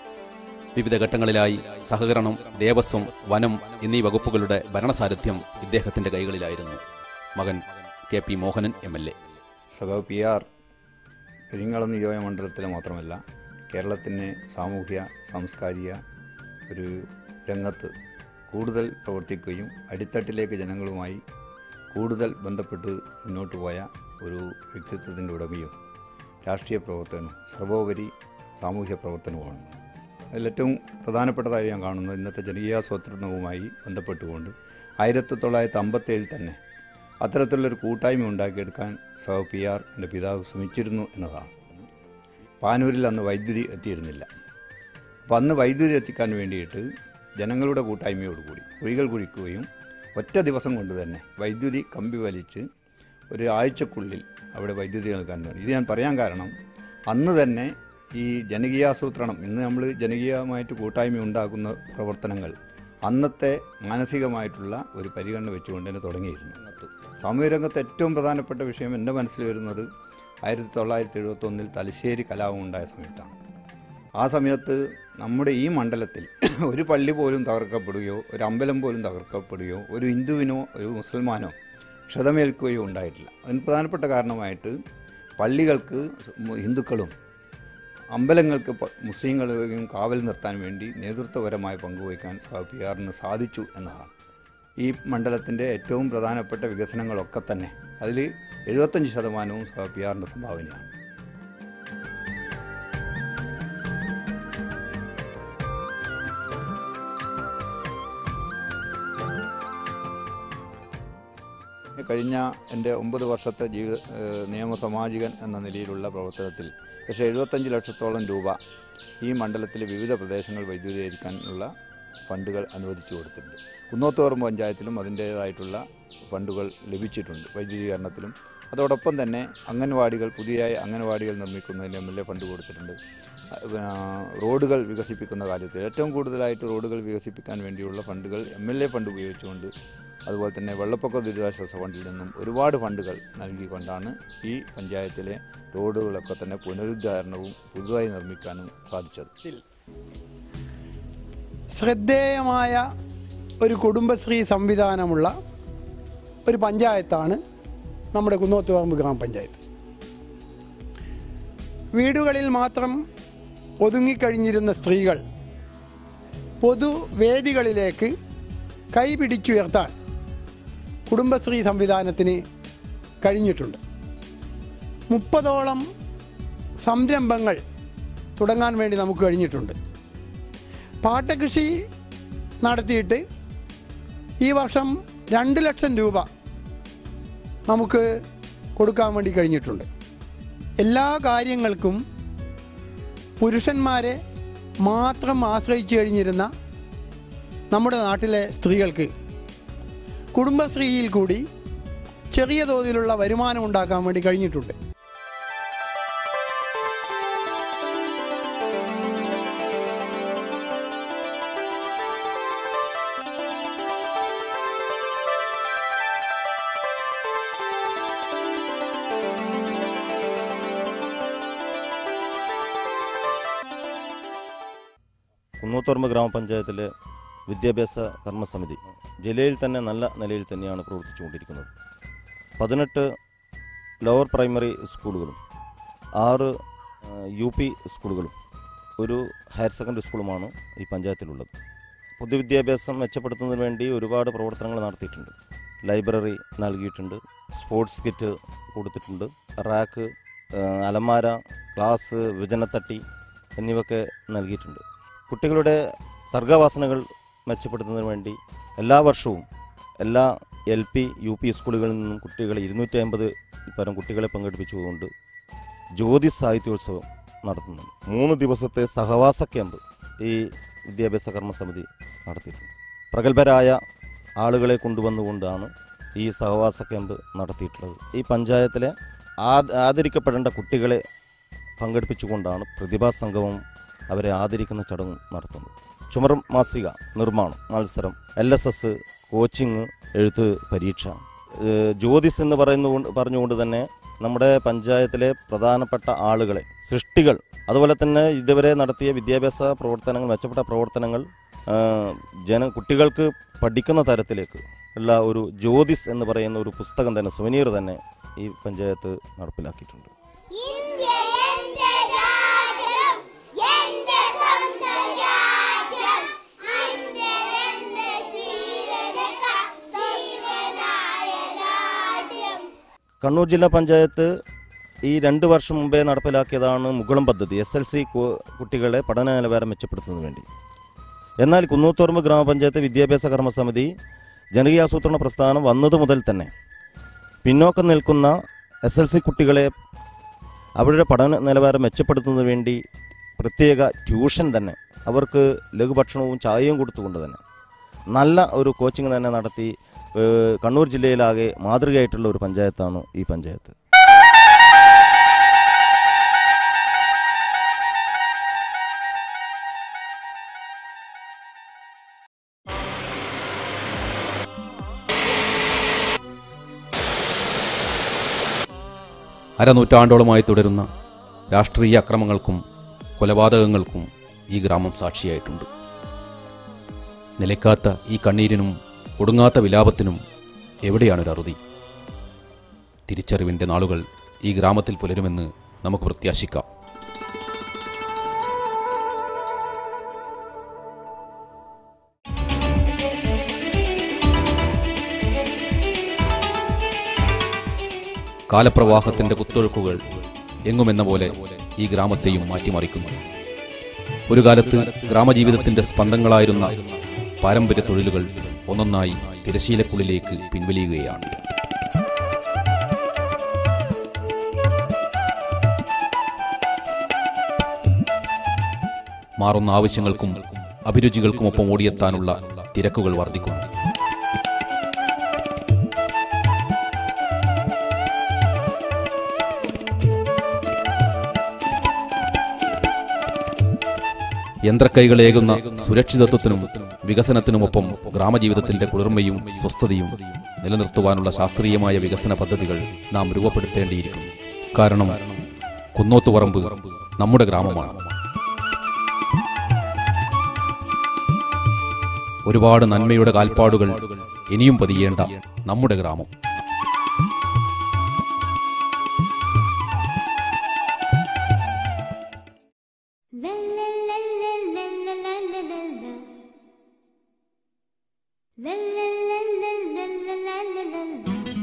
വിവിധ ഘട്ടങ്ങളിലായി സഹകരണം ദേവസ്വം വനം എന്നീ വകുപ്പുകളുടെ ഭരണസാരഥ്യം ഇദ്ദേഹത്തിന്റെ കൈകളിലായിരുന്നു മകൻ K P Mohanan M L A സഖാവ് പി ആർ പെരിങ്ങളം നിയോജകമണ്ഡലത്തിലെ മാത്രമല്ല കേരളത്തിൻ്റെ സാമൂഹ്യ സാംസ്കാരിക ഒരു രംഗത്ത് കൂടുതൽ പ്രവർത്തിക്കുകയും അടിത്തട്ടിലേക്ക് ജനങ്ങളുമായി കൂടുതൽ ബന്ധപ്പെട്ട് മുന്നോട്ട് പോയ ഒരു വ്യക്തിത്വത്തിൻ്റെ ഉടമയും രാഷ്ട്രീയ പ്രവർത്തനവും സർവോപരി സാമൂഹ്യ പ്രവർത്തനവുമാണ് അതിലേറ്റവും പ്രധാനപ്പെട്ടതായി ഞാൻ കാണുന്നത് ഇന്നത്തെ ജനകീയാസൂത്രണവുമായി ബന്ധപ്പെട്ടുകൊണ്ട് ആയിരത്തി തൊള്ളായിരത്തി അമ്പത്തേഴിൽ തന്നെ അത്തരത്തിലുള്ളൊരു കൂട്ടായ്മ ഉണ്ടാക്കിയെടുക്കാൻ സഹ പി ആർ എൻ്റെ പിതാവ് ശ്രമിച്ചിരുന്നു എന്നതാണ് പാനൂരിൽ അന്ന് വൈദ്യുതി എത്തിയിരുന്നില്ല അപ്പം അന്ന് വൈദ്യുതി എത്തിക്കാൻ വേണ്ടിയിട്ട് ജനങ്ങളുടെ കൂട്ടായ്മയോടുകൂടി കുഴികൾ കുഴിക്കുകയും ഒറ്റ ദിവസം കൊണ്ട് തന്നെ വൈദ്യുതി കമ്പി വലിച്ച് ഒരു ആഴ്ചക്കുള്ളിൽ അവിടെ വൈദ്യുതി നൽകാൻ തുടങ്ങി ഇത് ഞാൻ പറയാൻ കാരണം അന്ന് തന്നെ ഈ ജനകീയാസൂത്രണം ഇന്ന് നമ്മൾ ജനകീയമായിട്ട് കൂട്ടായ്മ ഉണ്ടാക്കുന്ന പ്രവർത്തനങ്ങൾ അന്നത്തെ മാനസികമായിട്ടുള്ള ഒരു പരിഗണന വെച്ചുകൊണ്ട് തന്നെ തുടങ്ങിയിരുന്നു സാമൂഹ്യ രംഗത്ത് ഏറ്റവും പ്രധാനപ്പെട്ട വിഷയം എൻ്റെ മനസ്സിൽ വരുന്നത് ആയിരത്തി തൊള്ളായിരത്തി എഴുപത്തൊന്നിൽ തലശ്ശേരി കലാപം ഉണ്ടായ സമയത്താണ് ആ സമയത്ത് നമ്മുടെ ഈ മണ്ഡലത്തിൽ ഒരു പള്ളി പോലും തകർക്കപ്പെടുകയോ ഒരു അമ്പലം പോലും തകർക്കപ്പെടുകയോ ഒരു ഹിന്ദുവിനോ ഒരു മുസൽമാനോ ക്ഷതമേൽക്കുകയോ ഉണ്ടായിട്ടില്ല അതിന് പ്രധാനപ്പെട്ട കാരണമായിട്ട് പള്ളികൾക്ക് ഹിന്ദുക്കളും അമ്പലങ്ങൾക്ക് പ- മുസ്ലിങ്ങളെയും കാവൽ നിർത്താൻ വേണ്ടി നേതൃത്വപരമായ പങ്കുവയ്ക്കാൻ പി ആറിന് സാധിച്ചു എന്നതാണ് ഈ മണ്ഡലത്തിൻ്റെ ഏറ്റവും പ്രധാനപ്പെട്ട വികസനങ്ങളൊക്കെ തന്നെ അതിൽ എഴുപത്തഞ്ച് ശതമാനവും പി ആറിൻ്റെ സംഭാവനയാണ് കഴിഞ്ഞ എൻ്റെ ഒമ്പത് വർഷത്തെ ജീവിത ഏഹ് നിയമസാമാജികൻ എന്ന നിലയിലുള്ള പ്രവർത്തനത്തിൽ പക്ഷേ എഴുപത്തഞ്ച് ലക്ഷത്തോളം രൂപ ഈ മണ്ഡലത്തിലെ വിവിധ പ്രദേശങ്ങൾ വൈദ്യുതീകരിക്കാനുള്ള ഫണ്ടുകൾ അനുവദിച്ചു കൊടുത്തിട്ടുണ്ട് കുന്നോത്തോറും പഞ്ചായത്തിലും അതിൻ്റേതായിട്ടുള്ള ഫണ്ടുകൾ ലഭിച്ചിട്ടുണ്ട് വൈദ്യുതീകരണത്തിലും അതോടൊപ്പം തന്നെ അംഗൻവാടികൾ പുതിയതായി അംഗൻവാടികൾ നിർമ്മിക്കുന്നതിന് എം എൽ എ ഫണ്ട് കൊടുത്തിട്ടുണ്ട് ആ, റോഡുകൾ വികസിപ്പിക്കുന്ന കാര്യത്തിൽ ഏറ്റവും കൂടുതലായിട്ട് റോഡുകൾ വികസിപ്പിക്കാൻ വേണ്ടിയുള്ള ഫണ്ടുകൾ എം എൽ എ ഫണ്ട് ഉപയോഗിച്ചുകൊണ്ട് അതുപോലെ തന്നെ വെള്ളപ്പൊക്ക ദുരിതാശ്വാസ ഫണ്ടിൽ നിന്നും ഒരുപാട് ഫണ്ടുകൾ നൽകിക്കൊണ്ടാണ് ഈ പഞ്ചായത്തിലെ റോഡുകളൊക്കെ തന്നെ പുനരുദ്ധാരണവും പുതുതായി നിർമ്മിക്കാനും സാധിച്ചത് ശ്രദ്ധേയമായ ഒരു കുടുംബശ്രീ സംവിധാനമുള്ള ഒരു പഞ്ചായത്താണ് നമ്മുടെ കുന്നോത്തുപറമ്പ് ഗ്രാമപഞ്ചായത്ത് വീടുകളിൽ മാത്രം ഒതുങ്ങിക്കഴിഞ്ഞിരുന്ന സ്ത്രീകൾ പൊതുവേദികളിലേക്ക് കൈപിടിച്ചുയർത്താൻ കുടുംബശ്രീ സംവിധാനത്തിന് കഴിഞ്ഞിട്ടുണ്ട് മുപ്പതോളം സംരംഭങ്ങൾ തുടങ്ങാൻ വേണ്ടി നമുക്ക് കഴിഞ്ഞിട്ടുണ്ട് പാട്ടകൃഷി നടത്തിയിട്ട് ഈ വർഷം രണ്ട് ലക്ഷം രൂപ നമുക്ക് കൊടുക്കാൻ വേണ്ടി കഴിഞ്ഞിട്ടുണ്ട് എല്ലാ കാര്യങ്ങൾക്കും പുരുഷന്മാരെ മാത്രം ആശ്രയിച്ചു കഴിഞ്ഞിരുന്ന നമ്മുടെ നാട്ടിലെ സ്ത്രീകൾക്ക് കുടുംബശ്രീയിൽ കൂടി ചെറിയ തോതിലുള്ള വരുമാനം ഉണ്ടാക്കാൻ വേണ്ടി കഴിഞ്ഞിട്ടുണ്ട് കുന്നൂത്തുറമ്പ് ഗ്രാമപഞ്ചായത്തിലെ വിദ്യാഭ്യാസ കർമ്മസമിതി ജില്ലയിൽ തന്നെ നല്ല നിലയിൽ തന്നെയാണ് പ്രവർത്തിച്ചുകൊണ്ടിരിക്കുന്നത് പതിനെട്ട് ലോവർ പ്രൈമറി സ്കൂളുകളും ആറ് യു പി സ്കൂളുകളും ഒരു ഹയർ സെക്കൻഡറി സ്കൂളുമാണ് ഈ പഞ്ചായത്തിലുള്ളത് പൊതുവിദ്യാഭ്യാസം മെച്ചപ്പെടുത്തുന്നതിന് വേണ്ടി ഒരുപാട് പ്രവർത്തനങ്ങൾ നടത്തിയിട്ടുണ്ട് ലൈബ്രറി നൽകിയിട്ടുണ്ട് സ്പോർട്സ് കിറ്റ് കൊടുത്തിട്ടുണ്ട് റാക്ക് അലമാര ക്ലാസ് വിജനത്തട്ടി എന്നിവയൊക്കെ നൽകിയിട്ടുണ്ട് കുട്ടികളുടെ സർഗവാസനകൾ മെച്ചപ്പെടുത്തുന്നതിന് വേണ്ടി എല്ലാ വർഷവും എല്ലാ എൽ പി യു പി സ്കൂളുകളിൽ നിന്നും കുട്ടികളെ ഇരുന്നൂറ്റി അമ്പത് പരം കുട്ടികളെ പങ്കെടുപ്പിച്ചുകൊണ്ട് ജ്യോതി സാഹിത്യോത്സവം നടത്തുന്നുണ്ട് മൂന്ന് ദിവസത്തെ സഹവാസ ക്യാമ്പ് ഈ വിദ്യാഭ്യാസ കർമ്മസമിതി നടത്തിയിട്ടുണ്ട് പ്രഗത്ഭരായ ആളുകളെ കൊണ്ടുവന്നുകൊണ്ടാണ് ഈ സഹവാസ ക്യാമ്പ് നടത്തിയിട്ടുള്ളത് ഈ പഞ്ചായത്തിലെ ആ- ആദരിക്കപ്പെടേണ്ട കുട്ടികളെ പങ്കെടുപ്പിച്ചുകൊണ്ടാണ് പ്രതിഭാ സംഗമം അവരെ ആദരിക്കുന്ന ചടങ്ങ് നടത്തുന്നത് ചുമർ മാസിക നിർമ്മാണം മത്സരം എൽ എസ് എസ് കോച്ചിങ് എഴുത്ത് പരീക്ഷ ഏഹ് ജ്യോതിസ് എന്ന് പറയുന്ന പറഞ്ഞുകൊണ്ട് തന്നെ നമ്മുടെ പഞ്ചായത്തിലെ പ്രധാനപ്പെട്ട ആളുകളെ സൃഷ്ടികൾ അതുപോലെ തന്നെ ഇതുവരെ നടത്തിയ വിദ്യാഭ്യാസ പ്രവർത്തനങ്ങൾ മെച്ചപ്പെട്ട പ്രവർത്തനങ്ങൾ ആ, ജന കുട്ടികൾക്ക് പഠിക്കുന്ന തരത്തിലേക്ക് ഉള്ള ഒരു ജ്യോതിസ് എന്ന് പറയുന്ന ഒരു പുസ്തകം തന്നെ സുവനീർ തന്നെ ഈ പഞ്ചായത്ത് നടപ്പിലാക്കിയിട്ടുണ്ട് കണ്ണൂർ ജില്ലാ പഞ്ചായത്ത് ഈ രണ്ട് വർഷം മുമ്പേ നടപ്പിലാക്കിയതാണ് മുകുളം പദ്ധതി എസ് എൽ സി കുട്ടികളെ പഠന നിലവാരം മെച്ചപ്പെടുത്തുന്നതിന് വേണ്ടി എന്നാൽ കുന്നൂത്തുറമ്പ് ഗ്രാമപഞ്ചായത്ത് വിദ്യാഭ്യാസ കർമ്മസമിതി ജനകീയാസൂത്രണ പ്രസ്ഥാനം വന്നത് മുതൽ തന്നെ പിന്നോക്കം നിൽക്കുന്ന എസ് എൽ സി കുട്ടികളെ അവരുടെ പഠന നിലവാരം മെച്ചപ്പെടുത്തുന്നതിന് വേണ്ടി പ്രത്യേക ട്യൂഷൻ തന്നെ അവർക്ക് ലഘുഭക്ഷണവും ചായയും കൊടുത്തുകൊണ്ട് തന്നെ നല്ല ഒരു കോച്ചിങ് തന്നെ നടത്തി ഏഹ്, കണ്ണൂർ ജില്ലയിലാകെ മാതൃകയായിട്ടുള്ള ഒരു പഞ്ചായത്താണ് ഈ പഞ്ചായത്ത് അരനൂറ്റാണ്ടോളമായി തുടരുന്ന രാഷ്ട്രീയ അക്രമങ്ങൾക്കും കൊലപാതകങ്ങൾക്കും ഈ ഗ്രാമം സാക്ഷിയായിട്ടുണ്ട് നിലയ്ക്കാത്ത ഈ കണ്ണീരിനും ഒടുങ്ങാത്ത വിലാപത്തിനും എവിടെയാണൊരു അറുതി തിരിച്ചറിവിൻ്റെ നാളുകൾ ഈ ഗ്രാമത്തിൽ പുലരുമെന്ന് നമുക്ക് പ്രത്യാശിക്കാം കാലപ്രവാഹത്തിന്റെ കുത്തൊഴുക്കുകൾ എങ്ങുമെന്ന പോലെ ഈ ഗ്രാമത്തെയും മാറ്റിമറിക്കുന്നു ഒരു കാലത്ത് ഗ്രാമജീവിതത്തിന്റെ സ്പന്ദങ്ങളായിരുന്ന പാരമ്പര്യ തൊഴിലുകൾ ഒന്നൊന്നായി തിരശീലക്കുള്ളിലേക്ക് പിൻവലിയുകയാണ് മാറുന്ന ആവശ്യങ്ങൾക്കും അഭിരുചികൾക്കുമൊപ്പം ഓടിയെത്താനുള്ള തിരക്കുകൾ വർദ്ധിക്കുന്നു യന്ത്രക്കൈകളേകുന്ന സുരക്ഷിതത്വത്തിനും വികസനത്തിനുമൊപ്പം ഗ്രാമജീവിതത്തിന്റെ കുളിർമയും സ്വസ്ഥതയും നിലനിർത്തുവാനുള്ള ശാസ്ത്രീയമായ വികസന പദ്ധതികൾ നാം രൂപപ്പെടുത്തേണ്ടിയിരിക്കുന്നു കാരണം കുന്നോത്തുപറമ്പ് നമ്മുടെ ഗ്രാമമാണ് ഒരുപാട് നന്മയുടെ കാൽപ്പാടുകൾ ഇനിയും പതിയേണ്ട നമ്മുടെ ഗ്രാമം La la la la la la la la la la